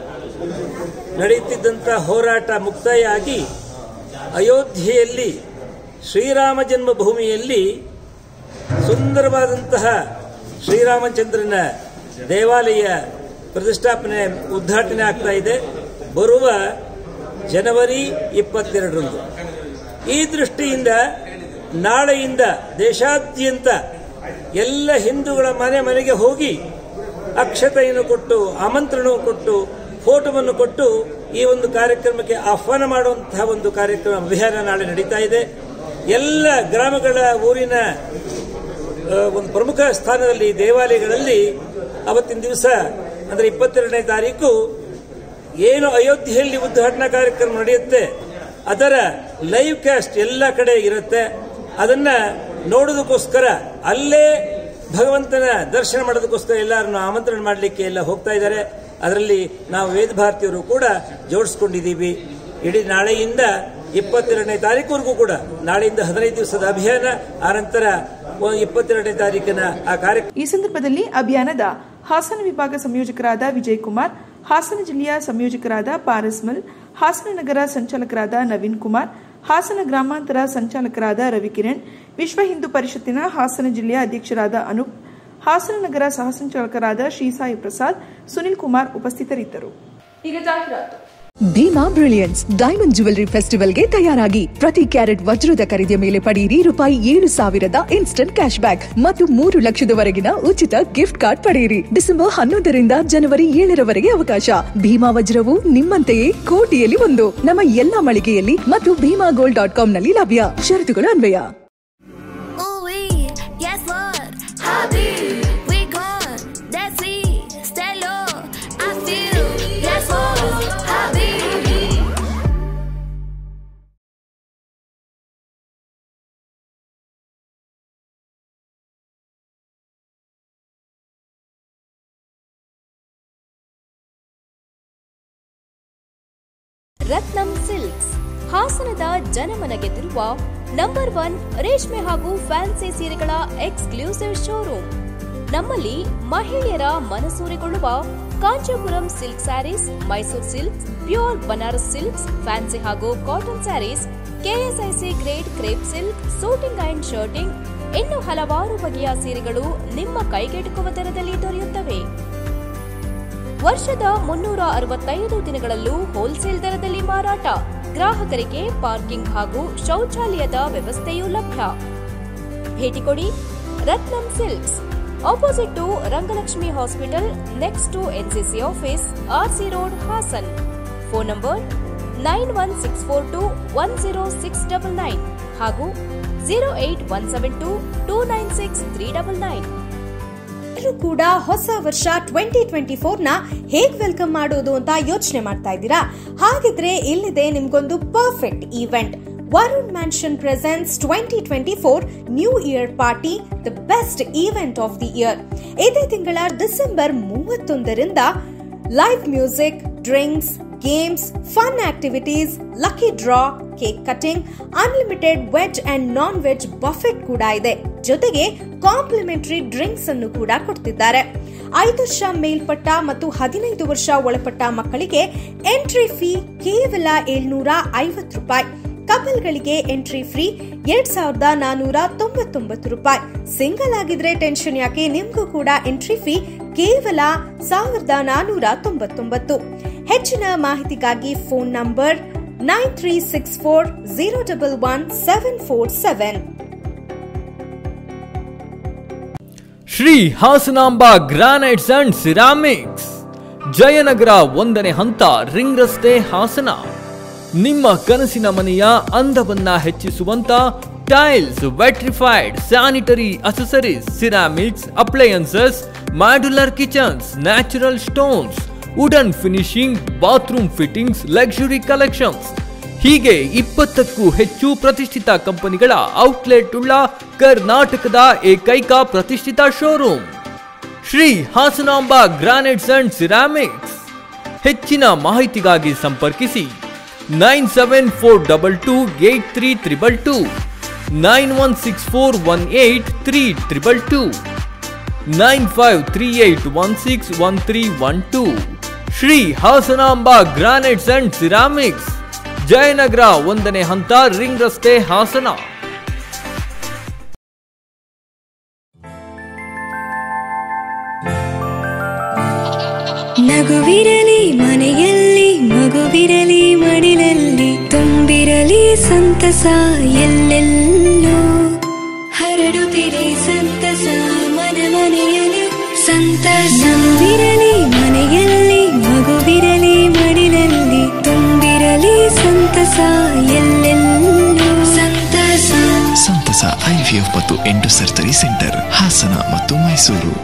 ನಡೆಯುತ್ತಿದ್ದಂಥ ಹೋರಾಟ ಮುಕ್ತಾಯ ಆಗಿ ಅಯೋಧ್ಯೆಯಲ್ಲಿ ಶ್ರೀರಾಮ ಜನ್ಮಭೂಮಿಯಲ್ಲಿ ಸುಂದರವಾದಂತಹ ಶ್ರೀರಾಮಚಂದ್ರನ ದೇವಾಲಯ ಪ್ರತಿಷ್ಠಾಪನೆ ಉದ್ಘಾಟನೆ ಆಗ್ತಾ ಇದೆ ಬರುವ ಜನವರಿ ಇಪ್ಪತ್ತೆರಡರಂದು ಈ ದೃಷ್ಟಿಯಿಂದ ನಾಳೆಯಿಂದ ದೇಶಾದ್ಯಂತ ಎಲ್ಲ ಹಿಂದೂಗಳ ಮನೆ ಮನೆಗೆ ಹೋಗಿ ಅಕ್ಷತೆಯನ್ನು ಕೊಟ್ಟು ಆಮಂತ್ರಣ ಕೊಟ್ಟು ಫೋಟೋವನ್ನು ಕೊಟ್ಟು ಈ ಒಂದು ಕಾರ್ಯಕ್ರಮಕ್ಕೆ ಆಹ್ವಾನ ಮಾಡುವಂತಹ ಒಂದು ಕಾರ್ಯಕ್ರಮ ಅಭಿಯಾನ ನಾಳೆ ನಡೀತಾ ಇದೆ ಎಲ್ಲ ಗ್ರಾಮಗಳ ಊರಿನ ಆ, ಒಂದು ಪ್ರಮುಖ ಸ್ಥಾನದಲ್ಲಿ ದೇವಾಲಯಗಳಲ್ಲಿ ಅವತ್ತಿನ ದಿವಸ ಅಂದರೆ ಇಪ್ಪತ್ತೆರಡನೇ ತಾರೀಕು ಏನು ಅಯೋಧ್ಯೆಯಲ್ಲಿ ಉದ್ಘಾಟನಾ ಕಾರ್ಯಕ್ರಮ ನಡೆಯುತ್ತೆ ಅದರ ಲೈವ್ ಕ್ಯಾಸ್ಟ್ ಎಲ್ಲ ಕಡೆ ಇರುತ್ತೆ ಅದನ್ನ ನೋಡೋದಕ್ಕೋಸ್ಕರ ಅಲ್ಲೇ ಭಗವಂತನ ದರ್ಶನ ಮಾಡೋದಕ್ಕೋಸ್ಕರ ಎಲ್ಲರನ್ನು ಆಮಂತ್ರಣ ಮಾಡಲಿಕ್ಕೆ ಎಲ್ಲ ಹೋಗ್ತಾ ಇದ್ದಾರೆ ಅದರಲ್ಲಿ ನಾವು ವೇದ ಭಾರತೀಯರು ಕೂಡ ಜೋಡಿಸ್ಕೊಂಡಿದ್ದೀವಿ ಇಡೀ ನಾಳೆಯಿಂದ ಇಪ್ಪತ್ತೆರಡನೇ ತಾರೀಕುವರೆಗೂ ಕೂಡ ನಾಳೆಯಿಂದ ಹದಿನೈದು ದಿವಸದ ಅಭಿಯಾನ ಆನಂತರ ಇಪ್ಪತ್ತೆರಡನೇ ತಾರೀಕಿನ ಆ ಕಾರ್ಯಕ್ರಮ ಈ ಸಂದರ್ಭದಲ್ಲಿ ಅಭಿಯಾನದ ಹಾಸನ ವಿಭಾಗ ಸಂಯೋಜಕರಾದ ವಿಜಯ್ ಕುಮಾರ್ ಹಾಸನ ಜಿಲ್ಲೆಯ ಸಂಯೋಜಕರಾದ ಪಾರಸ್ಮಲ್ ಹಾಸನ ನಗರ ಸಂಚಾಲಕರಾದ ನವೀನ್ ಕುಮಾರ್ ಹಾಸನ ಗ್ರಾಮಾಂತರ ಸಂಚಾಲಕರಾದ ರವಿಕಿರಣ್ ವಿಶ್ವ ಹಿಂದೂ ಪರಿಷತ್ತಿನ ಹಾಸನ ಜಿಲ್ಲೆಯ ಅಧ್ಯಕ್ಷರಾದ ಅನೂಪ್ ಹಾಸನ ನಗರ ಸಹ ಸಂಚಾಲಕರಾದ ಶ್ರೀಸಾಯಿ ಪ್ರಸಾದ್ ಸುನಿಲ್ ಕುಮಾರ್ ಉಪಸ್ಥಿತರಿದ್ದರು ಈಗ ಜಾಹೀರಾತು ಭೀಮಾ ಬ್ರಿಲಿಯನ್ಸ್ ಡೈಮಂಡ್ ಜುವೆಲರಿ ಫೆಸ್ಟಿವಲ್ಗೆ ತಯಾರಾಗಿ ಪ್ರತಿ ಕ್ಯಾರೆಟ್ ವಜ್ರದ ಖರೀದಿಯ ಮೇಲೆ ಪಡೆಯಿರಿ ರೂಪಾಯಿ ಏಳು ಸಾವಿರದ ಇನ್ಸ್ಟಂಟ್ ಕ್ಯಾಶ್ ಬ್ಯಾಕ್ ಮತ್ತು ಮೂರು ಲಕ್ಷದವರೆಗಿನ ಉಚಿತ ಗಿಫ್ಟ್ ಕಾರ್ಡ್ ಪಡೆಯಿರಿ ಡಿಸೆಂಬರ್ ಹನ್ನೊಂದರಿಂದ ಜನವರಿ ಏಳರವರೆಗೆ ಅವಕಾಶ ಭೀಮಾ ವಜ್ರವು ನಿಮ್ಮಂತೆಯೇ ಕೋಟಿಯಲ್ಲಿ ಒಂದು ನಮ್ಮ ಎಲ್ಲಾ ಮಳಿಗೆಯಲ್ಲಿ ಮತ್ತು ಭೀಮಾ ಗೋಲ್ಡ್ ಡಾಟ್ ಕಾಮ್ನಲ್ಲಿ ಲಭ್ಯ ಷರತ್ತುಗಳು ಅನ್ವಯ Ooh-wee, yes Lord, Habib, we gone, that's it, stay low, I feel, yes Lord, Habib. Ratnam silks ಹಾಸನದ ಜನಮನ ಗೆದ್ದಿರುವ ನಂಬರ್ ಒನ್ ರೇಷ್ಮೆ ಹಾಗೂ ಫ್ಯಾನ್ಸಿ ಸೀರೆಗಳ ಎಕ್ಸ್ಕ್ಲೂಸಿವ್ ಶೋರೂಮ್ ನಮ್ಮಲ್ಲಿ ಮಹಿಳೆಯರ ಮನಸೂರೆಗೊಳ್ಳುವ Kanchipuram silk sarees Mysuru silks pure Banaras silks fancy ಹಾಗೂ cotton sarees KSIC grade crepe silk suiting and shirting ಇನ್ನು ಹಲವಾರು ಬಗೆಯ ಸೀರೆಗಳು ನಿಮ್ಮ ಕೈಗೆಟುಕುವ ದರದಲ್ಲಿ ದೊರೆಯುತ್ತವೆ ವರ್ಷದ ಮುನ್ನೂರ ಅರವತ್ತೈದು ದಿನಗಳಲ್ಲೂ ಹೋಲ್ಸೇಲ್ ದರದಲ್ಲಿ ಮಾರಾಟ ಗ್ರಾಹಕರಿಗೆ ಪಾರ್ಕಿಂಗ್ ಹಾಗೂ ಶೌಚಾಲಯದ ವ್ಯವಸ್ಥೆಯೂ ಲಭ್ಯ ಭೇಟಿ ಕೊಡಿ Ratnam silks opposite to Rangalakshmi hospital next to NCC office RC road Hassan phone number nine one six four two one zero six double nine ಹಾಗೂ zero eight one seven two two nine six three double nine ಎಲ್ಲರೂ ಕೂಡ ಹೊಸ ವರ್ಷ twenty twenty four ನ ಹೇಗ್ welcome ಮಾಡೋದು ಅಂತ ಯೋಚನೆ ಮಾಡ್ತಾ ಇದ್ದೀರಾ ಹಾಗಿದ್ರೆ ಇಲ್ಲಿದೆ ನಿಮ್ಗೊಂದು perfect event Varun mansion presents twenty twenty four new year party the best event of the year ಇದೇ ತಿಂಗಳ ಡಿಸೆಂಬರ್ ಮೂವತ್ತೊಂದರಿಂದ live music drinks games fun activities lucky draw cake cutting unlimited veg and non veg buffet ಕೂಡ ಇದೆ ಜೊತೆಗೆ complementary drinks ಅನ್ನು ಕೂಡ ಕೊಡ್ತಿದ್ದಾರೆ ಐದು ವರ್ಷ ಮೇಲ್ಪಟ್ಟ ಮತ್ತು ಹದಿನೈದು ವರ್ಷ ಒಳಪಟ್ಟ ಮಕ್ಕಳಿಗೆ ಎಂಟ್ರಿ ಫೀ ಕೇವಲ ಏಳ್ನೂರ ಐವತ್ತು ರೂಪಾಯಿ ಕಪಲ್ಗಳಿಗೆ ಎಂಟ್ರಿ ಫ್ರೀ ಎರಡ್ ಸಾವಿರದ ನಾನೂರ ತೊಂಬತ್ತೊಂಬತ್ತು ರೂಪಾಯಿ ಸಿಂಗಲ್ ಆಗಿದ್ರೆ ಟೆನ್ಷನ್ ಯಾಕೆ ನಿಮ್ಗೂ ಕೂಡ ಎಂಟ್ರಿ ಫೀ ಕೇವಲ ಸಾವಿರದ ನಾನೂರ ತೊಂಬತ್ತೊಂಬತ್ತು ಹೆಚ್ಚಿನ ಮಾಹಿತಿಗಾಗಿ phone number nine three six four zero double one seven four seven Shri Hasanamba granites and ceramics Jayanagar ಒಂದನೇ ಹಂತ ರಿಂಗ್ ರಸ್ತೆ ಹಾಸನ ನಿಮ್ಮ ಕನಸಿನ ಮನೆಯ ಅಂದವನ್ನ ಹೆಚ್ಚಿಸುವಂತ tiles vitrified sanitary accessories ceramics appliances modular kitchens natural stones wooden finishing bathroom fittings luxury collections ಹೀಗೆ ಇಪ್ಪತ್ತಕ್ಕೂ ಹೆಚ್ಚು ಪ್ರತಿಷ್ಠಿತ ಕಂಪನಿಗಳ ಔಟ್ಲೆಟ್ ಉಳ್ಳ ಕರ್ನಾಟಕದ ಏಕೈಕ ಪ್ರತಿಷ್ಠಿತ showroom Shri Hasanamba granites and ceramics ಹೆಚ್ಚಿನ ಮಾಹಿತಿಗಾಗಿ ಸಂಪರ್ಕಿಸಿ nine seven four double two eight three triple two nine one six four one eight three triple two nine five three eight one six one three one two Shri Hasanamba granites and ceramics Jayanagar ಒಂದನೇ ಹಂತ ring ರಸ್ತೆ ಹಾಸನ ನಗುವಿರಲಿ ಮನೆಯಲ್ಲಿ ಮಗುವಿರಲಿ ಮಡಿಲಲ್ಲಿ ತುಂಬಿರಲಿ ಸಂತಸ ಎಲ್ಲೆಲ್ಲೂ ಹರಡುತ್ತಿರಿ ಸಂತಸ ಮನ ಮನೆಯಲ್ಲಿ ಸಂತಸ ನಗುವಿರಲಿ ಮನೆಯಲ್ಲಿ ಮಗುವಿರಲಿ ಮಡಿಲಲ್ಲಿ ತುಂಬಿರಲಿ ಸಂತಸ ಎಲ್ಲೆಲ್ಲೂ ಸಂತಸ ಸಂತಸ ಐವಿಎಫ್ ಮತ್ತು ಎಂಟು ಸರ್ಜರಿ ಸೆಂಟರ್ ಹಾಸನ ಮತ್ತು ಮೈಸೂರು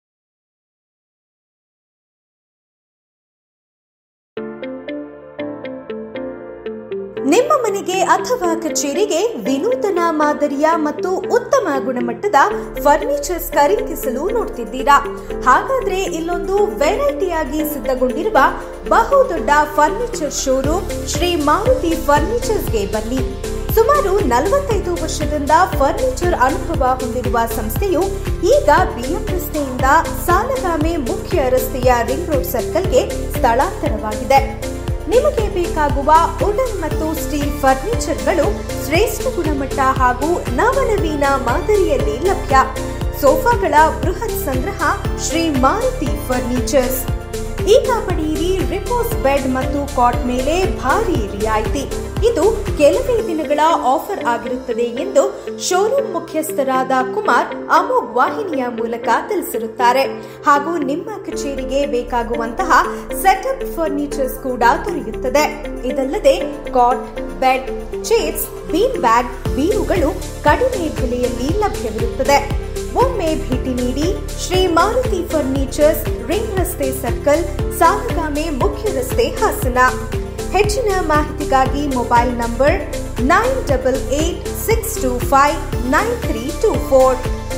ನಿಮ್ಮ ಮನೆಗೆ ಅಥವಾ ಕಚೇರಿಗೆ ವಿನೂತನ ಮಾದರಿಯ ಮತ್ತು ಉತ್ತಮ ಗುಣಮಟ್ಟದ ಫರ್ನಿಚರ್ಸ್ ಖರೀದಿಸಲು ನೋಡ್ತಿದ್ದೀರಾ ಹಾಗಾದ್ರೆ ಇಲ್ಲೊಂದು ವೆರೈಟಿಯಾಗಿ ಸಿದ್ಧಗೊಂಡಿರುವ ಬಹುದೊಡ್ಡ ಫರ್ನಿಚರ್ ಶೋರೂಮ್ ಶ್ರೀ ಮಾರುತಿ ಫರ್ನಿಚರ್ಸ್ಗೆ ಬನ್ನಿ ಸುಮಾರು ನಲವತ್ತೈದು ವರ್ಷದಿಂದ ಫರ್ನಿಚರ್ ಅನುಭವ ಹೊಂದಿರುವ ಸಂಸ್ಥೆಯು ಈಗ ಬಿಎಂ ರಸ್ತೆಯಿಂದ ಸಾಲಗಾಮೆ ಮುಖ್ಯ ರಸ್ತೆಯ ರಿಂಗ್ ರೋಡ್ ಸರ್ಕಲ್ಗೆ ಸ್ಥಳಾಂತರವಾಗಿದೆ ನಿಮಗೆ ಬೇಕಾಗುವ ವುಡನ್ ಮತ್ತು ಸ್ಟೀಲ್ ಫರ್ನಿಚರ್ಗಳು ಶ್ರೇಷ್ಠ ಗುಣಮಟ್ಟ ಹಾಗೂ ನವನವೀನ ಮಾದರಿಯಲ್ಲಿ ಲಭ್ಯ ಸೋಫಾಗಳ ಬೃಹತ್ ಸಂಗ್ರಹ ಶ್ರೀ ಮಾರುತಿ ಫರ್ನಿಚರ್ಸ್ ಈಗ ಪಡೆಯಿರಿ ರಿಪೋಸ್ ಬೆಡ್ ಮತ್ತು ಕಾಟ್ ಮೇಲೆ ಭಾರಿ ರಿಯಾಯಿತಿ ಇದು ಕೆಲವೇ ದಿನಗಳ ಆಫರ್ ಆಗಿರುತ್ತದೆ ಎಂದು ಶೋರೂಮ್ ಮುಖ್ಯಸ್ಥರಾದ ಕುಮಾರ್ ಅಮೋಘ್ ವಾಹಿನಿಯ ಮೂಲಕ ತಿಳಿಸಿರುತ್ತಾರೆ ಹಾಗೂ ನಿಮ್ಮ ಕಚೇರಿಗೆ ಬೇಕಾಗುವಂತಹ ಸೆಟಪ್ ಫರ್ನಿಚರ್ಸ್ ಕೂಡ ದೊರೆಯುತ್ತದೆ ಇದಲ್ಲದೆ cot bed chairs bean bag ಬೀರುಗಳು ಕಡಿಮೆ ಬೆಲೆಯಲ್ಲಿ ಲಭ್ಯವಿರುತ್ತದೆ ಒಮ್ಮೆ ಭೇಟಿ ನೀಡಿ ಶ್ರೀ ಮಾರುತಿ ಫರ್ನಿಚರ್ಸ್ ರಿಂಗ್ ರಸ್ತೆ ಸರ್ಕಲ್ ಸಾಲಗಾಮೆ ಮುಖ್ಯ ರಸ್ತೆ ಹಾಸನ ಹೆಚ್ಚಿನ ಮಾಹಿತಿಗಾಗಿ mobile number nine double eight six two five nine three two four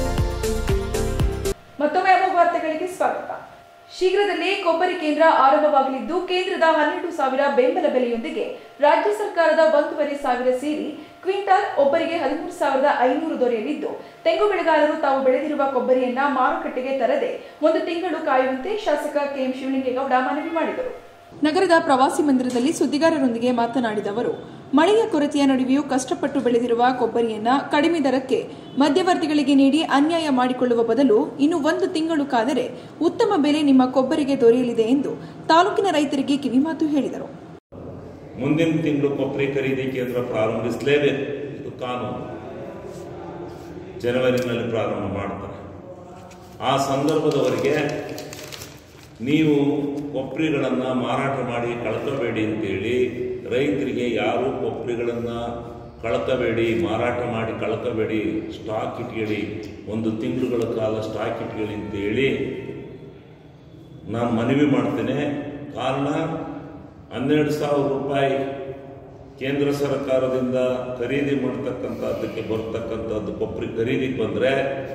ಮತ್ತೊಮ್ಮೆ ಅಮೋಘ ವಾರ್ತೆಗಳಿಗೆ ಸ್ವಾಗತ ಶೀಘ್ರದಲ್ಲೇ ಕೊಬ್ಬರಿ ಕೇಂದ್ರ ಆರಂಭವಾಗಲಿದ್ದು ಕೇಂದ್ರದ ಹನ್ನೆರಡು ಸಾವಿರ ಬೆಂಬಲ ಬೆಲೆಯೊಂದಿಗೆ ರಾಜ್ಯ ಸರ್ಕಾರದ ಒಂದೂವರೆ ಸಾವಿರ ಸೇರಿ ಕ್ವಿಂಟಾಲ್ ಒಬ್ಬರಿಗೆ ಹದಿಮೂರು ಸಾವಿರದ ಐನೂರು ದೊರೆಯಲಿದ್ದು ತೆಂಗು ಬೆಳೆಗಾರರು ತಾವು ಬೆಳೆದಿರುವ ಕೊಬ್ಬರಿಯನ್ನ ಮಾರುಕಟ್ಟೆಗೆ ತರದೆ ಒಂದು ತಿಂಗಳು ಕಾಯುವಂತೆ ಶಾಸಕ ಕೆಎಂ ಶಿವಲಿಂಗೇಗೌಡ ಮನವಿ ಮಾಡಿದರು ನಗರದ ಪ್ರವಾಸಿ ಮಂದಿರದಲ್ಲಿ ಸುದ್ದಿಗಾರರೊಂದಿಗೆ ಮಾತನಾಡಿದ ಅವರು ಮಳೆಯ ಕೊರತೆಯ ನಡುವೆಯೂ ಕಷ್ಟಪಟ್ಟು ಬೆಳೆದಿರುವ ಕೊಬ್ಬರಿಯನ್ನ ಕಡಿಮೆ ದರಕ್ಕೆ ಮಧ್ಯವರ್ತಿಗಳಿಗೆ ನೀಡಿ ಅನ್ಯಾಯ ಮಾಡಿಕೊಳ್ಳುವ ಬದಲು ಇನ್ನು ಒಂದು ತಿಂಗಳು ಕಾದರೆ ಉತ್ತಮ ಬೆಲೆ ನಿಮ್ಮ ಕೊಬ್ಬರಿಗೆ ದೊರೆಯಲಿದೆ ಎಂದು ತಾಲೂಕಿನ ರೈತರಿಗೆ ಕಿವಿಮಾತು ಹೇಳಿದರು ಮುಂದಿನ ತಿಂಗಳು ಕೊಬ್ಬರಿ ಖರೀದಿ ಕೇಂದ್ರ ಪ್ರಾರಂಭಿಸಲೇಬೇಕು ಇದು ಕಾನೂನು ಜನವರಿನಲ್ಲಿ ಪ್ರಾರಂಭ ಮಾಡ್ತಾರೆ ಆ ಸಂದರ್ಭದವರೆಗೆ ನೀವು ಕೊಬ್ಬರಿಗಳನ್ನು ಮಾರಾಟ ಮಾಡಿ ಕಳ್ಕೋಬೇಡಿ ಅಂತೇಳಿ ರೈತರಿಗೆ ಯಾರು ಕೊಬ್ಬರಿಗಳನ್ನು ಕಳ್ಕೋಬೇಡಿ ಮಾರಾಟ ಮಾಡಿ ಕಳ್ಕೋಬೇಡಿ ಸ್ಟಾಕ್ ಇಟ್ಕೊಳ್ಳಿ ಒಂದು ತಿಂಗಳುಗಳ ಕಾಲ ಸ್ಟಾಕ್ ಇಟ್ಕೊಳ್ಳಿ ಅಂತೇಳಿ ನಾನು ಮನವಿ ಮಾಡ್ತೇನೆ ಕಾರಣ ಹನ್ನೆರಡು ಸಾವಿರ ರೂಪಾಯಿ ಕೇಂದ್ರ ಸರ್ಕಾರದಿಂದ ಖರೀದಿ ಮಾಡ್ತಕ್ಕಂಥದ್ದಕ್ಕೆ ಬರ್ತಕ್ಕಂಥದ್ದು ಕೊಬ್ಬರಿ ಖರೀದಿಗೆ ಬಂದರೆ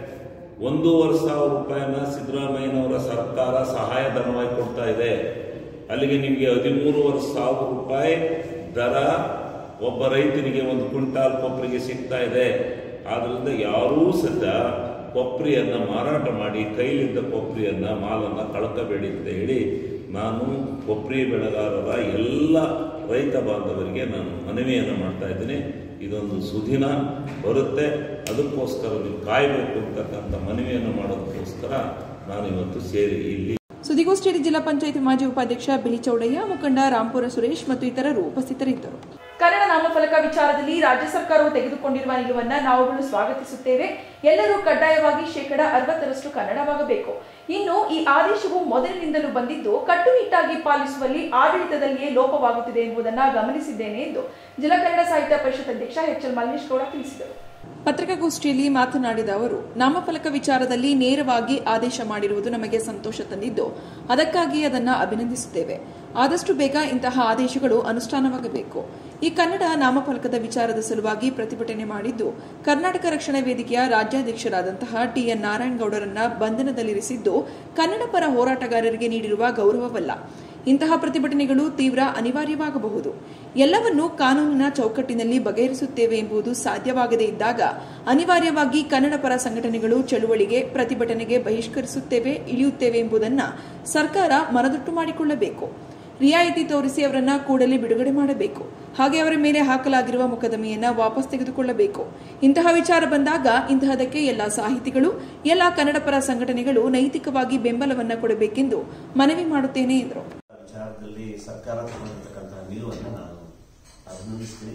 ಒಂದೂವರೆ ಸಾವಿರ ರೂಪಾಯಿನ ಸಿದ್ದರಾಮಯ್ಯನವರ ಸರ್ಕಾರ ಸಹಾಯಧನವಾಗಿ ಕೊಡ್ತಾ ಇದೆ ಅಲ್ಲಿಗೆ ನಿಮಗೆ ಹದಿಮೂರುವರೆ ಸಾವಿರ ರೂಪಾಯಿ ದರ ಒಬ್ಬ ರೈತನಿಗೆ ಒಂದು ಕ್ವಿಂಟಾಲ್ ಕೊಬ್ಬರಿಗೆ ಸಿಗ್ತಾ ಇದೆ ಆದ್ರಿಂದ ಯಾರೂ ಸದ್ಯ ಕೊಬ್ಬರಿಯನ್ನು ಮಾರಾಟ ಮಾಡಿ ಕೈಲಿದ್ದ ಕೊಬ್ಬರಿಯನ್ನು ಮಾಲನ್ನು ಕಳ್ಕೋಬೇಡಿ ಅಂತ ಹೇಳಿ ನಾನು ಕೊಬ್ಬರಿ ಬೆಳೆಗಾರರ ಎಲ್ಲ ರೈತ ಬಾಂಧವರಿಗೆ ನಾನು ಮನವಿಯನ್ನು ಮಾಡ್ತಾ ಇದ್ದೀನಿ ಇದೊಂದು ಸುದಿನ ಬರುತ್ತೆ ಅದಕ್ಕೋಸ್ಕರ ನೀವು ಕಾಯಬೇಕು ಅಂತಕ್ಕಂಥ ಮನವಿಯನ್ನು ಮಾಡೋದಕ್ಕೋಸ್ಕರ ನಾನು ಇವತ್ತು ಸೇರಿ ಇಲ್ಲಿ ಸುದ್ದಿಗೋಷ್ಠಿಯಲ್ಲಿ ಜಿಲ್ಲಾ ಪಂಚಾಯತ್ ಮಾಜಿ ಉಪಾಧ್ಯಕ್ಷ ಬಿಳಿ ಚೌಡಯ್ಯ ಮುಖಂಡ ರಾಂಪುರ ಸುರೇಶ್ ಮತ್ತು ಇತರರು ಉಪಸ್ಥಿತರಿದ್ದರು ಕನ್ನಡ ನಾಮಫಲಕ ವಿಚಾರದಲ್ಲಿ ರಾಜ್ಯ ಸರ್ಕಾರವು ತೆಗೆದುಕೊಂಡಿರುವ ನಿಲುವನ್ನ ನಾವುಗಳು ಸ್ವಾಗತಿಸುತ್ತೇವೆ ಎಲ್ಲರೂ ಕಡ್ಡಾಯವಾಗಿ ಶೇಕಡ ಅರವತ್ತರಷ್ಟು ಕನ್ನಡವಾಗಬೇಕು ಇನ್ನು ಈ ಆದೇಶವು ಮೊದಲಿನಿಂದಲೂ ಬಂದಿದ್ದು ಕಟ್ಟುನಿಟ್ಟಾಗಿ ಪಾಲಿಸುವಲ್ಲಿ ಆಡಳಿತದಲ್ಲಿಯೇ ಲೋಪವಾಗುತ್ತಿದೆ ಎಂಬುದನ್ನು ಗಮನಿಸಿದ್ದೇನೆ ಎಂದು ಜಿಲ್ಲಾ ಕನ್ನಡ ಸಾಹಿತ್ಯ ಪರಿಷತ್ ಅಧ್ಯಕ್ಷ ಎಚ್ ಎಲ್ ಮಲ್ಲೇಶ್ ಗೌಡ ತಿಳಿಸಿದರು ಪತ್ರಿಕಾಗೋಷ್ಠಿಯಲ್ಲಿ ಮಾತನಾಡಿದ ಅವರು ನಾಮಫಲಕ ವಿಚಾರದಲ್ಲಿ ನೇರವಾಗಿ ಆದೇಶ ಮಾಡಿರುವುದು ನಮಗೆ ಸಂತೋಷ ತಂದಿದ್ದು ಅದಕ್ಕಾಗಿ ಅದನ್ನು ಅಭಿನಂದಿಸುತ್ತೇವೆ ಆದಷ್ಟು ಬೇಗ ಇಂತಹ ಆದೇಶಗಳು ಅನುಷ್ಠಾನವಾಗಬೇಕು ಈ ಕನ್ನಡ ನಾಮಫಲಕದ ವಿಚಾರದ ಸಲುವಾಗಿ ಪ್ರತಿಭಟನೆ ಮಾಡಿದ್ದು ಕರ್ನಾಟಕ ರಕ್ಷಣಾ ವೇದಿಕೆಯ ರಾಜ್ಯಾಧ್ಯಕ್ಷರಾದಂತಹ ಟಿಎನ್ ನಾರಾಯಣಗೌಡರನ್ನ ಬಂಧನದಲ್ಲಿರಿಸಿದ್ದು ಕನ್ನಡ ಪರ ಹೋರಾಟಗಾರರಿಗೆ ನೀಡಿರುವ ಗೌರವವಲ್ಲ ಇಂತಹ ಪ್ರತಿಭಟನೆಗಳು ತೀವ್ರ ಅನಿವಾರ್ಯವಾಗಬಹುದು ಎಲ್ಲವನ್ನೂ ಕಾನೂನಿನ ಚೌಕಟ್ಟಿನಲ್ಲಿ ಬಗೆಹರಿಸುತ್ತೇವೆ ಎಂಬುದು ಸಾಧ್ಯವಾಗದೇ ಇದ್ದಾಗ ಅನಿವಾರ್ಯವಾಗಿ ಕನ್ನಡ ಪರ ಸಂಘಟನೆಗಳು ಚಳುವಳಿಗೆ ಪ್ರತಿಭಟನೆಗೆ ಬಹಿಷ್ಕರಿಸುತ್ತೇವೆ ಇಳಿಯುತ್ತೇವೆ ಎಂಬುದನ್ನು ಸರ್ಕಾರ ಮನದಟ್ಟು ಮಾಡಿಕೊಳ್ಳಬೇಕು ರಿಯಾಯಿತಿ ತೋರಿಸಿ ಅವರನ್ನ ಕೂಡಲೇ ಬಿಡುಗಡೆ ಮಾಡಬೇಕು ಹಾಗೆ ಅವರ ಮೇಲೆ ಹಾಕಲಾಗಿರುವ ಮೊಕದ್ದಮೆಯನ್ನ ವಾಪಸ್ ತೆಗೆದುಕೊಳ್ಳಬೇಕು ಇಂತಹ ವಿಚಾರ ಬಂದಾಗ ಇಂತಹದಕ್ಕೆ ಎಲ್ಲ ಸಾಹಿತಿಗಳು ಎಲ್ಲ ಕನ್ನಡ ಪರ ಸಂಘಟನೆಗಳು ನೈತಿಕವಾಗಿ ಬೆಂಬಲವನ್ನ ಕೊಡಬೇಕೆಂದು ಮನವಿ ಮಾಡುತ್ತೇನೆ ಎಂದರು ವಿಚಾರದಲ್ಲಿ ಸರ್ಕಾರ ತಗೊಂಡಿರ್ತಕ್ಕಂತಹ ನಿಲುವನ್ನು ನಾನು ಅಭಿನಂದಿಸ್ತೀನಿ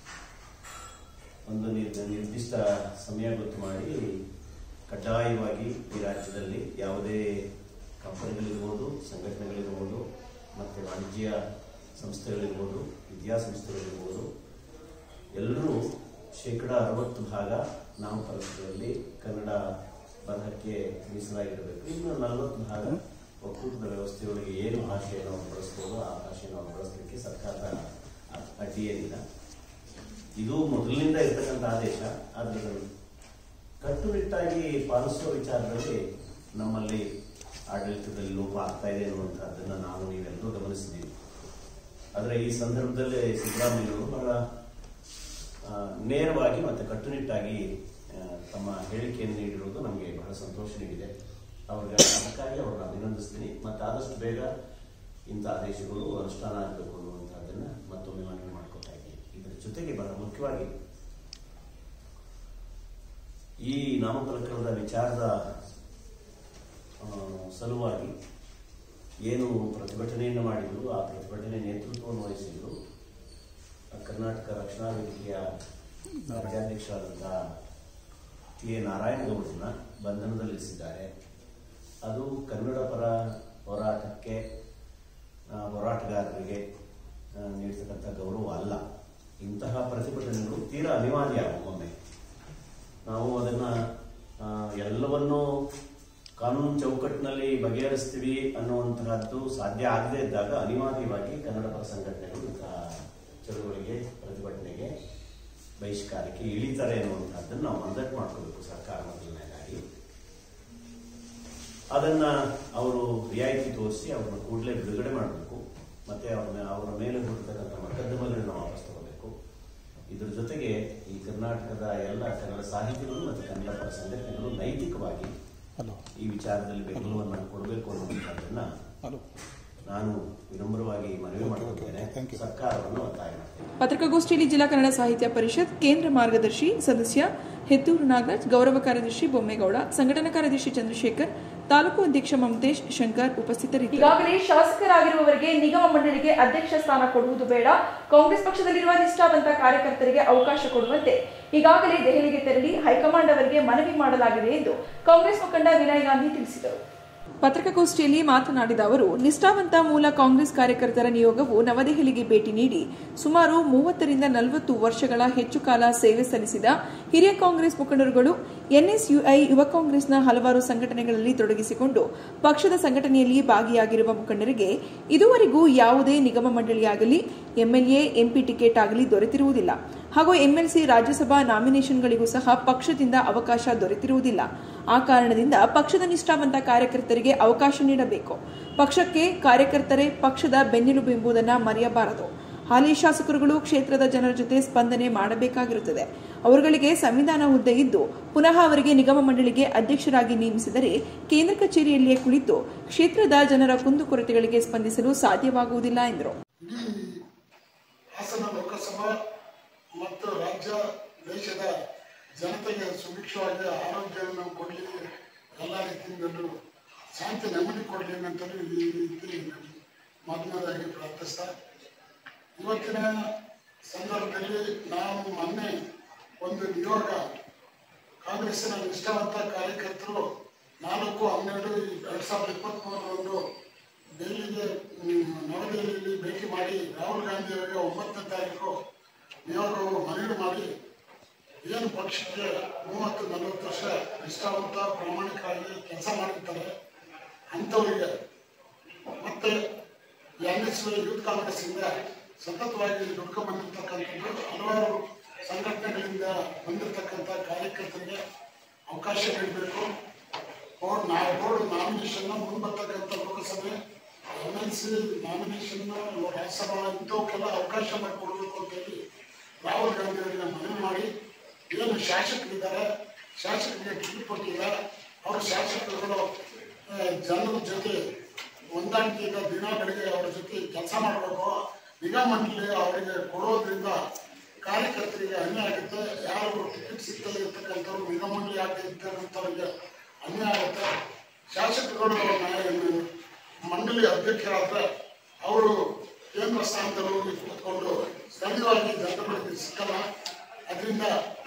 ಒಂದು ನಿರ್- ನಿರ್ದಿಷ್ಟ ಸಮಯ ಗೊತ್ತು ಮಾಡಿ ಕಡ್ಡಾಯವಾಗಿ ಈ ರಾಜ್ಯದಲ್ಲಿ ಯಾವುದೇ ಕಂಪನಿಗಳಿರ್ಬೋದು ಸಂಘಟನೆಗಳಿರ್ಬೋದು ಮತ್ತು ವಾಣಿಜ್ಯ ಸಂಸ್ಥೆಗಳಿರ್ಬೋದು ವಿದ್ಯಾಸಂಸ್ಥೆಗಳಿರ್ಬೋದು ಎಲ್ಲರೂ ಶೇಕಡ ಅರವತ್ತು ಭಾಗ ನಾಮಫಲಕಗಳಲ್ಲಿ ಕನ್ನಡ ಬರಹಕ್ಕೆ ಮೀಸಲಾಗಿರಬೇಕು ಇನ್ನು ನಲವತ್ತು ಭಾಗ ಒಕ್ಕೂಟದ ವ್ಯವಸ್ಥೆಯೊಳಗೆ ಏನು ಭಾಷೆಯನ್ನು ನಾವು ಬಳಸ್ಬೋದು ಆ ಭಾಷೆಯನ್ನು ನಾವು ಬಳಸಲಿಕ್ಕೆ ಸರ್ಕಾರದ ಅ- ಅಡ್ಡಿಯೇನಿಲ್ಲ ಇದು ಮೊದಲಿನಿಂದ ಇರ್ತಕ್ಕಂಥ ಆದೇಶ ಆದರೆ ಅದನ್ನು ಕಟ್ಟುನಿಟ್ಟಾಗಿ ಪಾಲಿಸುವ ವಿಚಾರದಲ್ಲಿ ನಮ್ಮಲ್ಲಿ ಆಡಳಿತದಲ್ಲಿ ಲೋಪ ಆಗ್ತಾ ಇದೆ ಅನ್ನುವಂಥದ್ದನ್ನು ನಾವು ನೀವೆಲ್ಲರೂ ಗಮನಿಸಿದ್ದೀವಿ ಆದರೆ ಈ ಸಂದರ್ಭದಲ್ಲಿ ಸಿದ್ದರಾಮಯ್ಯವರು ಬಹಳ ಆ, ನೇರವಾಗಿ ಮತ್ತು ಕಟ್ಟುನಿಟ್ಟಾಗಿ ಆ, ತಮ್ಮ ಹೇಳಿಕೆಯನ್ನು ನೀಡಿರುವುದು ನಮಗೆ ಬಹಳ ಸಂತೋಷ ನೀಡಿದೆ ಅವ್ರಿಗೆ ಅದಕ್ಕಾಗಿ ಅವ್ರನ್ನ ಅಭಿನಂದಿಸ್ತೀನಿ ಮತ್ತು ಆದಷ್ಟು ಬೇಗ ಇಂಥ ಆದೇಶಗಳು ಅನುಷ್ಠಾನ ಆಗಬೇಕು ಅನ್ನುವಂಥದ್ದನ್ನು ಮತ್ತೊಮ್ಮೆ ಮನವಿ ಮಾಡ್ಕೊತಾ ಇದ್ದೀನಿ ಇದರ ಜೊತೆಗೆ ಬಹಳ ಮುಖ್ಯವಾಗಿ ಈ ನಾಮಫಲಕದ ವಿಚಾರದ ಆ, ಸಲುವಾಗಿ ಏನು ಪ್ರತಿಭಟನೆಯನ್ನು ಮಾಡಿದ್ರು ಆ ಪ್ರತಿಭಟನೆ ನೇತೃತ್ವವನ್ನು ವಹಿಸಿದ್ರು ಆ ಕರ್ನಾಟಕ ರಕ್ಷಣಾ ವೇದಿಕೆಯ ರಾಜ್ಯಾಧ್ಯಕ್ಷರಾದಂಥ ಟಿ ಎ ನಾರಾಯಣಗೌಡರನ್ನ ಬಂಧನದಲ್ಲಿರಿಸಿದ್ದಾರೆ ಅದು ಕನ್ನಡ ಪರ ಹೋರಾಟಕ್ಕೆ ಆ, ಹೋರಾಟಗಾರರಿಗೆ ಆ, ನೀಡ್ತಕ್ಕಂಥ ಗೌರವ ಅಲ್ಲ ಇಂತಹ ಪ್ರತಿಭಟನೆಗಳು ತೀರಾ ಅನಿವಾರ್ಯ ಒಮ್ಮೊಮ್ಮೆ ನಾವು ಅದನ್ನ ಆ, ಎಲ್ಲವನ್ನೂ ಕಾನೂನು ಚೌಕಟ್ಟಿನಲ್ಲಿ ಬಗೆಹರಿಸ್ತೀವಿ ಅನ್ನುವಂತಹದ್ದು ಸಾಧ್ಯ ಆಗದೇ ಇದ್ದಾಗ ಅನಿವಾರ್ಯವಾಗಿ ಕನ್ನಡ ಪರ ಸಂಘಟನೆಗಳು ಇಂತಹ ಚಳುವಳಿಗೆ ಪ್ರತಿಭಟನೆಗೆ ಬಹಿಷ್ಕಾರಕ್ಕೆ ಇಳಿತಾರೆ ಅನ್ನುವಂಥದ್ದನ್ನು ನಾವು ಮಂದಟ್ ಮಾಡ್ಕೋಬೇಕು ಸರ್ಕಾರ ಮೊದಲನೇದಾಗಿ ಅದನ್ನ ಅವರು ರಿಯಾಯಿತಿ ತೋರಿಸಿ ಅವ್ರನ್ನ ಕೂಡಲೇ ಬಿಡುಗಡೆ ಮಾಡಬೇಕು ಮತ್ತೆ ಅವ್ರನ್ನ ಅವರ ಮೇಲೆ ಹುಟ್ಟತಕ್ಕಂಥ ಮೊಕದ್ದಮೆಗಳನ್ನ ವಾಪಸ್ ತಗೋಬೇಕು ಇದ್ರ ಜೊತೆಗೆ ಈ ಕರ್ನಾಟಕದ ಎಲ್ಲ ಕನ್ನಡ ಸಾಹಿತಿಗಳು ಮತ್ತು ಕನ್ನಡ ಪರ ಸಂಘಟನೆಗಳು ನೈತಿಕವಾಗಿ ಈ ವಿಚಾರದಲ್ಲಿ ಬೆಂಬಲವನ್ನು ಕೊಡಬೇಕು ಅನ್ನುವಂಥದ್ದನ್ನ ನಾನು ವಿನಮ್ರವಾಗಿ ಮನವಿ ಮಾಡುತ್ತೇನೆ ಸರ್ಕಾರವನ್ನು ಒತ್ತಾಯ ಮಾಡ್ತೇನೆ ಪತ್ರಿಕಾಗೋಷ್ಠಿಯಲ್ಲಿ ಜಿಲ್ಲಾ ಕನ್ನಡ ಸಾಹಿತ್ಯ ಪರಿಷತ್ ಕೇಂದ್ರ ಮಾರ್ಗದರ್ಶಿ ಸದಸ್ಯ ಹೆತ್ತೂರು ನಾಗರಾಜ್ ಗೌರವ ಕಾರ್ಯದರ್ಶಿ ಬೊಮ್ಮೇಗೌಡ ಸಂಘಟನಾ ಕಾರ್ಯದರ್ಶಿ ಚಂದ್ರಶೇಖರ್ ತಾಲೂಕು ಅಧ್ಯಕ್ಷ ಮಮತೇಶ್ ಶಂಕರ್ ಉಪಸ್ಥಿತರಿದ್ದರು ಈಗಾಗಲೇ ಶಾಸಕರಾಗಿರುವವರಿಗೆ ನಿಗಮ ಮಂಡಳಿಗೆ ಅಧ್ಯಕ್ಷ ಸ್ಥಾನ ಕೊಡುವುದು ಬೇಡ ಕಾಂಗ್ರೆಸ್ ಪಕ್ಷದಲ್ಲಿರುವ ನಿಷ್ಠಾವಂತ ಕಾರ್ಯಕರ್ತರಿಗೆ ಅವಕಾಶ ಕೊಡುವಂತೆ ಈಗಾಗಲೇ ದೆಹಲಿಗೆ ತೆರಳಿ ಹೈಕಮಾಂಡ್ ಅವರಿಗೆ ಮನವಿ ಮಾಡಲಾಗಿದೆ ಎಂದು ಕಾಂಗ್ರೆಸ್ ಮುಖಂಡ ವಿನಯ್ ಗಾಂಧಿ ತಿಳಿಸಿದರು ಪತ್ರಿಕಾಗೋಷ್ಠಿಯಲ್ಲಿ ಮಾತನಾಡಿದ ಅವರು ನಿಷ್ಠಾವಂತ ಮೂಲ ಕಾಂಗ್ರೆಸ್ ಕಾರ್ಯಕರ್ತರ ನಿಯೋಗವು ನವದೆಹಲಿಗೆ ಭೇಟಿ ನೀಡಿ ಸುಮಾರು ಮೂವತ್ತರಿಂದ ನಲವತ್ತು ವರ್ಷಗಳ ಹೆಚ್ಚು ಕಾಲ ಸೇವೆ ಸಲ್ಲಿಸಿದ ಹಿರಿಯ ಕಾಂಗ್ರೆಸ್ ಮುಖಂಡರುಗಳು ಎನ್ಎಸ್ಯುಐ ಯುವ ಕಾಂಗ್ರೆಸ್ನ ಹಲವಾರು ಸಂಘಟನೆಗಳಲ್ಲಿ ತೊಡಗಿಸಿಕೊಂಡು ಪಕ್ಷದ ಸಂಘಟನೆಯಲ್ಲಿ ಭಾಗಿಯಾಗಿರುವ ಮುಖಂಡರಿಗೆ ಇದುವರೆಗೂ ಯಾವುದೇ ನಿಗಮ ಮಂಡಳಿಯಾಗಲಿ ಎಂಎಲ್ಎ ಎಂಪಿ ಟಿಕೆಟ್ ಆಗಲಿ ದೊರೆತಿರುವುದಿಲ್ಲ ಹಾಗೂ ಎಂಎಲ್ಸಿ ರಾಜ್ಯಸಭಾ ನಾಮಿನೇಷನ್ಗಳಿಗೂ ಸಹ ಪಕ್ಷದಿಂದ ಅವಕಾಶ ದೊರೆತಿರುವುದಿಲ್ಲ ಆ ಕಾರಣದಿಂದ ಪಕ್ಷದ ನಿಷ್ಠಾವಂತ ಕಾರ್ಯಕರ್ತರಿಗೆ ಅವಕಾಶ ನೀಡಬೇಕು ಪಕ್ಷಕ್ಕೆ ಕಾರ್ಯಕರ್ತರೇ ಪಕ್ಷದ ಬೆನ್ನೆಲುಬು ಎಂಬುದನ್ನು ಮರೆಯಬಾರದು ಹಾಲಿ ಶಾಸಕರುಗಳು ಕ್ಷೇತ್ರದ ಜನರ ಜೊತೆ ಸ್ಪಂದನೆ ಮಾಡಬೇಕಾಗಿರುತ್ತದೆ ಅವರುಗಳಿಗೆ ಸಂವಿಧಾನ ಹುದ್ದೆ ಇದ್ದು ಪುನಃ ಅವರಿಗೆ ನಿಗಮ ಮಂಡಳಿಗೆ ಅಧ್ಯಕ್ಷರಾಗಿ ನೇಮಿಸಿದರೆ ಕೇಂದ್ರ ಕಚೇರಿಯಲ್ಲಿಯೇ ಕುಳಿತು ಕ್ಷೇತ್ರದ ಜನರ ಕುಂದುಕೊರತೆಗಳಿಗೆ ಸ್ಪಂದಿಸಲು ಸಾಧ್ಯವಾಗುವುದಿಲ್ಲ ಎಂದರು ಹಾಸನ ಲೋಕಸಭಾ ಮತ್ತು ರಾಜ್ಯ ದೇಶದ ಜನತೆಗೆ ಸುಭಿಕ್ಷವಾಗಿ ಆರೋಗ್ಯವನ್ನು ಕೊಡಲಿ ಎಲ್ಲ ರೀತಿಯಿಂದಲೂ ಶಾಂತಿ ನೆಮ್ಮದಿ ಕೊಡಲಿ ಅಂತಲೂ ಈ ರೀತಿ ಮೊದಲನೇದಾಗಿ ಪ್ರಾರ್ಥಿಸ್ತಾ ಇವತ್ತಿನ ಸಂದರ್ಭದಲ್ಲಿ ನಾವು ಮೊನ್ನೆ ಒಂದು ನಿಯೋಗ ಕಾಂಗ್ರೆಸ್ಸಿನ ನಿಷ್ಠಾವಂತ ಕಾರ್ಯಕರ್ತರು ನಾಲ್ಕು ಹನ್ನೆರಡು ಎರಡು ಸಾವಿರದ ಇಪ್ಪತ್ತ್ಮೂರರಂದು ಡೆಲ್ಲಿಗೆ ಮ್, ನವದೆಹಲಿಯಲ್ಲಿ ಭೇಟಿ ಮಾಡಿ ರಾಹುಲ್ ಗಾಂಧಿ ಅವರಿಗೆ ಒಂಬತ್ತನೇ ತಾರೀಕು ನಿಯೋಗವು ಮನವಿ ಮಾಡಿ ಏನು ಪಕ್ಷಕ್ಕೆ ಮೂವತ್ತು ನಲವತ್ತು ವರ್ಷ ನಿಷ್ಠಾವಂತ ಪ್ರಾಮಾಣಿಕರಾಗಿ ಕೆಲಸ ಮಾಡಿರ್ತಾರೆ ಅಂಥವರಿಗೆ ಮತ್ತೆ ಎನ್ ಎಸ್ ಯೂತ್ ಕಾಂಗ್ರೆಸ್ಸಿಂದ ಸತತವಾಗಿ ದುಡ್ಕೊಂಡು ಬಂದಿರತಕ್ಕಂಥದ್ದು ಹಲವಾರು ಸಂಘಟನೆಗಳಿಂದ ಬಂದಿರತಕ್ಕಂಥ ಕಾರ್ಯಕರ್ತರಿಗೆ ಅವಕಾಶ ನೀಡಬೇಕು ಬೋರ್ಡ್ ನಾ ಬೋರ್ಡ್ ನಾಮಿನೇಷನ್ನ ಮುಂಬರ್ತಕ್ಕಂಥ Lok Sabha M L C nomination Rajya Sabha ಇಂಥವಕ್ಕೆಲ್ಲ ಅವಕಾಶ ಮಾಡಿಕೊಡ್ಬೇಕು ಅಂತೇಳಿ ರಾಹುಲ್ ಗಾಂಧಿ ಅವರಿಗೆ ಮನವಿ ಮಾಡಿ ಏನು ಶಾಸಕರಿದ್ದಾರೆ ಶಾಸಕರಿಗೆ ಟಿಕೆಟ್ ಕೊಟ್ಟಿಲ್ಲ ಅವರು ಶಾಸಕರುಗಳು ಆ, ಜನರ ಜೊತೆ ಹೊಂದಾಣಿಕೆಯಿಂದ ದಿನಗಳಿಗೆ ಅವರ ಜೊತೆ ಕೆಲಸ ಮಾಡಬೇಕು ನಿಗಮ ಮಂಡಳಿ ಅವರಿಗೆ ಕೊಡೋದ್ರಿಂದ ಕಾರ್ಯಕರ್ತರಿಗೆ ಅನ್ಯಾಯ ಆಗುತ್ತೆ ಯಾರು ಟಿಕೆಟ್ ಸಿಗ್ತದೆ ಇರ್ತಕ್ಕಂಥವ್ರು ನಿಗಮ ಮಂಡಳಿ ಆಗದೆ ಇರ್ತಕ್ಕಂಥವ್ರಿಗೆ ಅನ್ಯಾಯ ಆಗುತ್ತೆ ಶಾಸಕರುಗಳು ನ್ಯಾಯ- ಮಂಡಳಿ ಅಧ್ಯಕ್ಷರಾದ್ರೆ ಅವರು ಕೇಂದ್ರ ಸ್ಥಾನದಲ್ಲಿ ಹೋಗಿ ಕೂತ್ಕೊಂಡು ಸ್ಥಳೀಯವಾಗಿ ಜನಗಳಿಗೆ ಸಿಕ್ಕಲ್ಲ ಅದರಿಂದ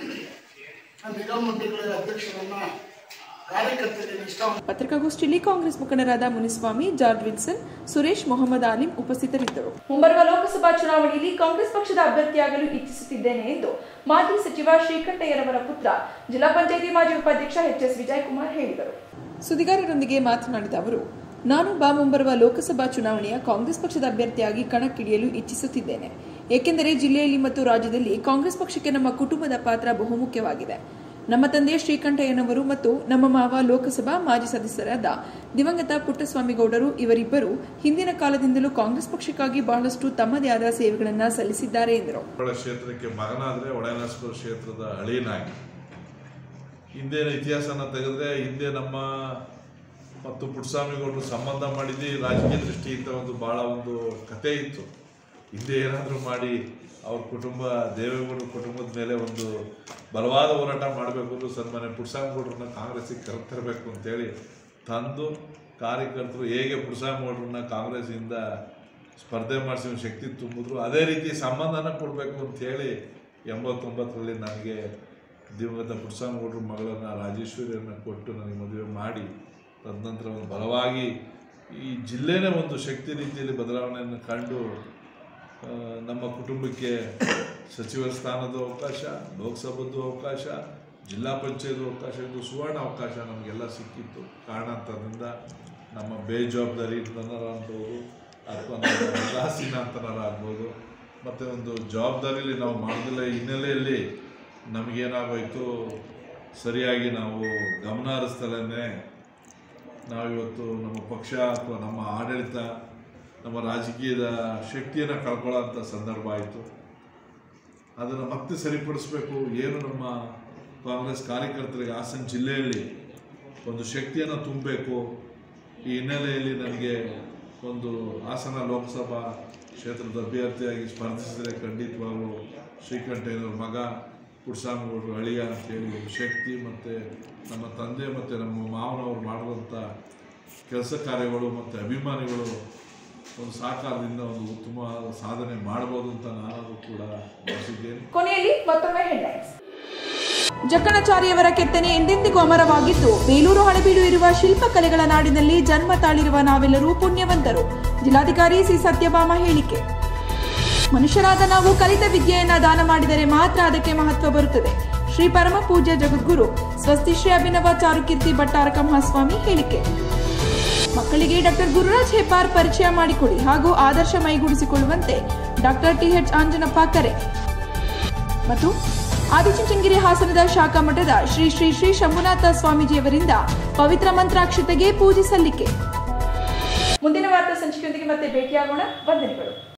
ನಿಗಮ ಮಂಡಳಿಗಳ ಅಧ್ಯಕ್ಷರನ್ನ ಕಾರ್ಯಕರ್ತರಿಗೆ ನಿಷ್ಠಾ ಪತ್ರಿಕಾಗೋಷ್ಠಿಯಲ್ಲಿ ಕಾಂಗ್ರೆಸ್ ಮುಖಂಡರಾದ ಮುನಿಸ್ವಾಮಿ ಜಾರ್ಜ್ ವಿಲ್ಸನ್ ಸುರೇಶ್ ಮೊಹಮ್ಮದ್ ಆಲಿಂ ಉಪಸ್ಥಿತರಿದ್ದರು ಮುಂಬರುವ ಲೋಕಸಭಾ ಚುನಾವಣೆಯಲ್ಲಿ ಕಾಂಗ್ರೆಸ್ ಪಕ್ಷದ ಅಭ್ಯರ್ಥಿಯಾಗಲು ಇಚ್ಛಿಸುತ್ತಿದ್ದೇನೆ ಎಂದು ಮಾಜಿ ಸಚಿವ ಶ್ರೀಕಂಠಯ್ಯರವರ ಪುತ್ರ ಜಿಲ್ಲಾ ಪಂಚಾಯಿತಿ ಮಾಜಿ ಉಪಾಧ್ಯಕ್ಷ ಎಚ್ ಎಸ್ ವಿಜಯಕುಮಾರ್ ಹೇಳಿದರು ಸುದ್ದಿಗಾರರೊಂದಿಗೆ ಮಾತನಾಡಿದ ಅವರು ನಾನು ಬಾ ಮುಂಬರುವ ಲೋಕಸಭಾ ಚುನಾವಣೆಯ ಕಾಂಗ್ರೆಸ್ ಪಕ್ಷದ ಅಭ್ಯರ್ಥಿಯಾಗಿ ಕಣಕ್ಕಿಳಿಯಲು ಇಚ್ಛಿಸುತ್ತಿದ್ದೇನೆ ಏಕೆಂದರೆ ಜಿಲ್ಲೆಯಲ್ಲಿ ಮತ್ತು ರಾಜ್ಯದಲ್ಲಿ ಕಾಂಗ್ರೆಸ್ ಪಕ್ಷಕ್ಕೆ ನಮ್ಮ ಕುಟುಂಬದ ಪಾತ್ರ ಬಹುಮುಖ್ಯವಾಗಿದೆ ನಮ್ಮ ತಂದೆ ಶ್ರೀಕಂಠಯ್ಯನವರು ಮತ್ತು ನಮ್ಮ ಮಾವ ಲೋಕಸಭಾ ಮಾಜಿ ಸದಸ್ಯರಾದ ದಿವಂಗತ ಪುಟ್ಟಸ್ವಾಮಿಗೌಡರು ಇವರಿಬ್ಬರು ಹಿಂದಿನ ಕಾಲದಿಂದಲೂ ಕಾಂಗ್ರೆಸ್ ಪಕ್ಷಕ್ಕಾಗಿ ಬಹಳಷ್ಟು ತಮ್ಮದೇ ಆದ ಸೇವೆಗಳನ್ನು ಸಲ್ಲಿಸಿದ್ದಾರೆ ಎಂದರು ಕೊಪ್ಪಳ ಕ್ಷೇತ್ರಕ್ಕೆ ಮಗನಾದರೆ ಒಳನರಸೀಪುರ ಕ್ಷೇತ್ರದ ಹಳೀನಾಗಿ ಹಿಂದಿನ ಇತಿಹಾಸನ ತೆಗೆದ್ರೆ ಹಿಂದೆ ನಮ್ಮ ಮತ್ತು ಪುಟ್ಟಸ್ವಾಮಿಗೌಡರು ಸಂಬಂಧ ಮಾಡಿದ್ದು ರಾಜಕೀಯ ದೃಷ್ಟಿಯಿಂದ ಒಂದು ಭಾಳ ಒಂದು ಕತೆ ಇತ್ತು ಹಿಂದೆ ಏನಾದರೂ ಮಾಡಿ ಅವ್ರ ಕುಟುಂಬ ದೇವೇಗೌಡರ ಕುಟುಂಬದ ಮೇಲೆ ಒಂದು ಬಲವಾದ ಹೋರಾಟ ಮಾಡಬೇಕು ಅಂದ್ರೆ ಸನ್ಮಾನ್ಯ ಪುಟ್ಟಸ್ವಾಮಿಗೌಡರನ್ನ ಕಾಂಗ್ರೆಸ್ಸಿಗೆ ಕರೆತರಬೇಕು ಅಂತೇಳಿ ತಂದು ಕಾರ್ಯಕರ್ತರು ಹೇಗೆ ಪುಟ್ಟಸ್ವಾಮಿಗೌಡರನ್ನ ಕಾಂಗ್ರೆಸ್ಸಿಂದ ಸ್ಪರ್ಧೆ ಮಾಡಿಸಿ ಒಂದು ಶಕ್ತಿ ತುಂಬಿದ್ರು ಅದೇ ರೀತಿ ಸಂಬಂಧನ ಕೊಡಬೇಕು ಅಂತೇಳಿ ಎಂಬತ್ತೊಂಬತ್ತರಲ್ಲಿ ನನಗೆ ದಿವಂಗತ ಪುಟ್ಟಸ್ವಾಮಿಗೌಡರ ಮಗಳನ್ನು ರಾಜೇಶ್ವರಿಯನ್ನು ಕೊಟ್ಟು ನನಗೆ ಮದುವೆ ಮಾಡಿ ತದನಂತರ ಒಂದು ಬಲವಾಗಿ ಈ ಜಿಲ್ಲೆನೇ ಒಂದು ಶಕ್ತಿ ರೀತಿಯಲ್ಲಿ ಬದಲಾವಣೆಯನ್ನು ಕಂಡು ಆ, ನಮ್ಮ ಕುಟುಂಬಕ್ಕೆ ಸಚಿವ ಸ್ಥಾನದ ಅವಕಾಶ ಲೋಕಸಭದ್ದು ಅವಕಾಶ ಜಿಲ್ಲಾ ಪಂಚಾಯತ್ ಅವಕಾಶ ಇದು ಸುವರ್ಣ ಅವಕಾಶ ನಮಗೆಲ್ಲ ಸಿಕ್ಕಿತ್ತು ಕಾರಣಾಂತರದಿಂದ ನಮ್ಮ ಬೇಜವಾಬ್ದಾರಿ ಅಂತನಾರ ಅನ್ಬೋದು ಅಥವಾ ನಮ್ಮ ಉದಾಸೀನ ಅಂತನಾರ ಆಗ್ಬೋದು ಮತ್ತು ಒಂದು ಜವಾಬ್ದಾರಿಯಲ್ಲಿ ನಾವು ಮಾಡೋದಿಲ್ಲ ಈ ಹಿನ್ನೆಲೆಯಲ್ಲಿ ನಮಗೇನಾಗೋಯ್ತು ಸರಿಯಾಗಿ ನಾವು ಗಮನ ಹರಿಸ್ತಲೇ ನಾವಿವತ್ತು ನಮ್ಮ ಪಕ್ಷ ಅಥವಾ ನಮ್ಮ ಆಡಳಿತ ನಮ್ಮ ರಾಜಕೀಯದ ಶಕ್ತಿಯನ್ನು ಕಳ್ಕೊಳ್ಳೋಂಥ ಸಂದರ್ಭ ಆಯಿತು ಅದನ್ನು ಮತ್ತೆ ಸರಿಪಡಿಸಬೇಕು ಏನು ನಮ್ಮ ಕಾಂಗ್ರೆಸ್ ಕಾರ್ಯಕರ್ತರಿಗೆ ಹಾಸನ ಜಿಲ್ಲೆಯಲ್ಲಿ ಒಂದು ಶಕ್ತಿಯನ್ನು ತುಂಬಬೇಕು ಈ ಹಿನ್ನೆಲೆಯಲ್ಲಿ ನನಗೆ ಒಂದು ಹಾಸನ ಲೋಕಸಭಾ ಕ್ಷೇತ್ರದ ಅಭ್ಯರ್ಥಿಯಾಗಿ ಸ್ಪರ್ಧಿಸಿದರೆ ಖಂಡಿತವಾಗಲೂ ಶ್ರೀಕಂಠಯ್ಯನವ್ರ ಮಗ ಪುಟ್ಸ್ವಾಮಿಗೌಡರು ಅಳಿಯ ಅಂತೇಳಿ ಒಂದು ಶಕ್ತಿ ಮತ್ತು ನಮ್ಮ ತಂದೆ ಮತ್ತು ನಮ್ಮ ಮಾವನವರು ಮಾಡಿದಂಥ ಕೆಲಸ ಕಾರ್ಯಗಳು ಮತ್ತು ಅಭಿಮಾನಿಗಳು ಒಂದು ಸಹಕಾರದಿಂದ ಒಂದು ಉತ್ತಮವಾದ ಸಾಧನೆ ಮಾಡ್ಬೋದು ಅಂತ ನಾನು ಕೂಡ ಭಾವಿಸಿದ್ದೇನೆ ಕೊನೆಯಲ್ಲಿ ಮತ್ತೊಮ್ಮೆ ಹೆಡ್ಲೈನ್ಸ್ ಜಕ್ಕಣಾಚಾರ್ಯವರ ಕೆತ್ತನೆ ಎಂದೆಂದಿಗೂ ಅಮರವಾಗಿದ್ದು ಬೇಲೂರು ಹಳೆಬೀಡು ಇರುವ ಶಿಲ್ಪಕಲೆಗಳ ನಾಡಿನಲ್ಲಿ ಜನ್ಮ ತಾಳಿರುವ ನಾವೆಲ್ಲರೂ ಪುಣ್ಯವಂತರು ಜಿಲ್ಲಾಧಿಕಾರಿ ಸಿ ಸತ್ಯಭಾಮ ಹೇಳಿಕೆ ಮನುಷ್ಯರಾದ ನಾವು ಕಲಿತ ವಿದ್ಯೆಯನ್ನ ದಾನ ಮಾಡಿದರೆ ಮಾತ್ರ ಅದಕ್ಕೆ ಮಹತ್ವ ಬರುತ್ತದೆ ಶ್ರೀ ಪರಮ ಪೂಜ್ಯ ಜಗದ್ಗುರು ಸ್ವಸ್ತಿ ಶ್ರೀ ಅಭಿನವ ಚಾರುಕೀರ್ತಿ ಭಟ್ಟಾರಕ ಮಹಾಸ್ವಾಮಿ ಹೇಳಿಕೆ ಮಕ್ಕಳಿಗೆ ಡಾಕ್ಟರ್ ಗುರುರಾಜ್ ಹೆಬ್ಬಾರ್ ಪರಿಚಯ ಮಾಡಿಕೊಡಿ ಹಾಗೂ ಆದರ್ಶ ಮೈಗೂಡಿಸಿಕೊಳ್ಳುವಂತೆ ಡಾಕ್ಟರ್ ಟಿಎಚ್ ಆಂಜನಪ್ಪ ಕರೆ ಮತ್ತು ಆದಿಚುಂಚನಗಿರಿ ಹಾಸನದ ಶಾಖಾ ಮಠದ ಶ್ರೀ ಶ್ರೀ ಶ್ರೀ ಶಂಭುನಾಥ ಸ್ವಾಮೀಜಿಯವರಿಂದ ಪವಿತ್ರ ಮಂತ್ರಾಕ್ಷತೆಗೆ ಪೂಜೆ ಸಲ್ಲಿಕೆ ಮುಂದಿನ ವಾರ್ತಾ ಸಂಚಿಕೆಯೊಂದಿಗೆ ಮತ್ತೆ ಭೇಟಿಯಾಗೋಣ ವಂದನೆಗಳು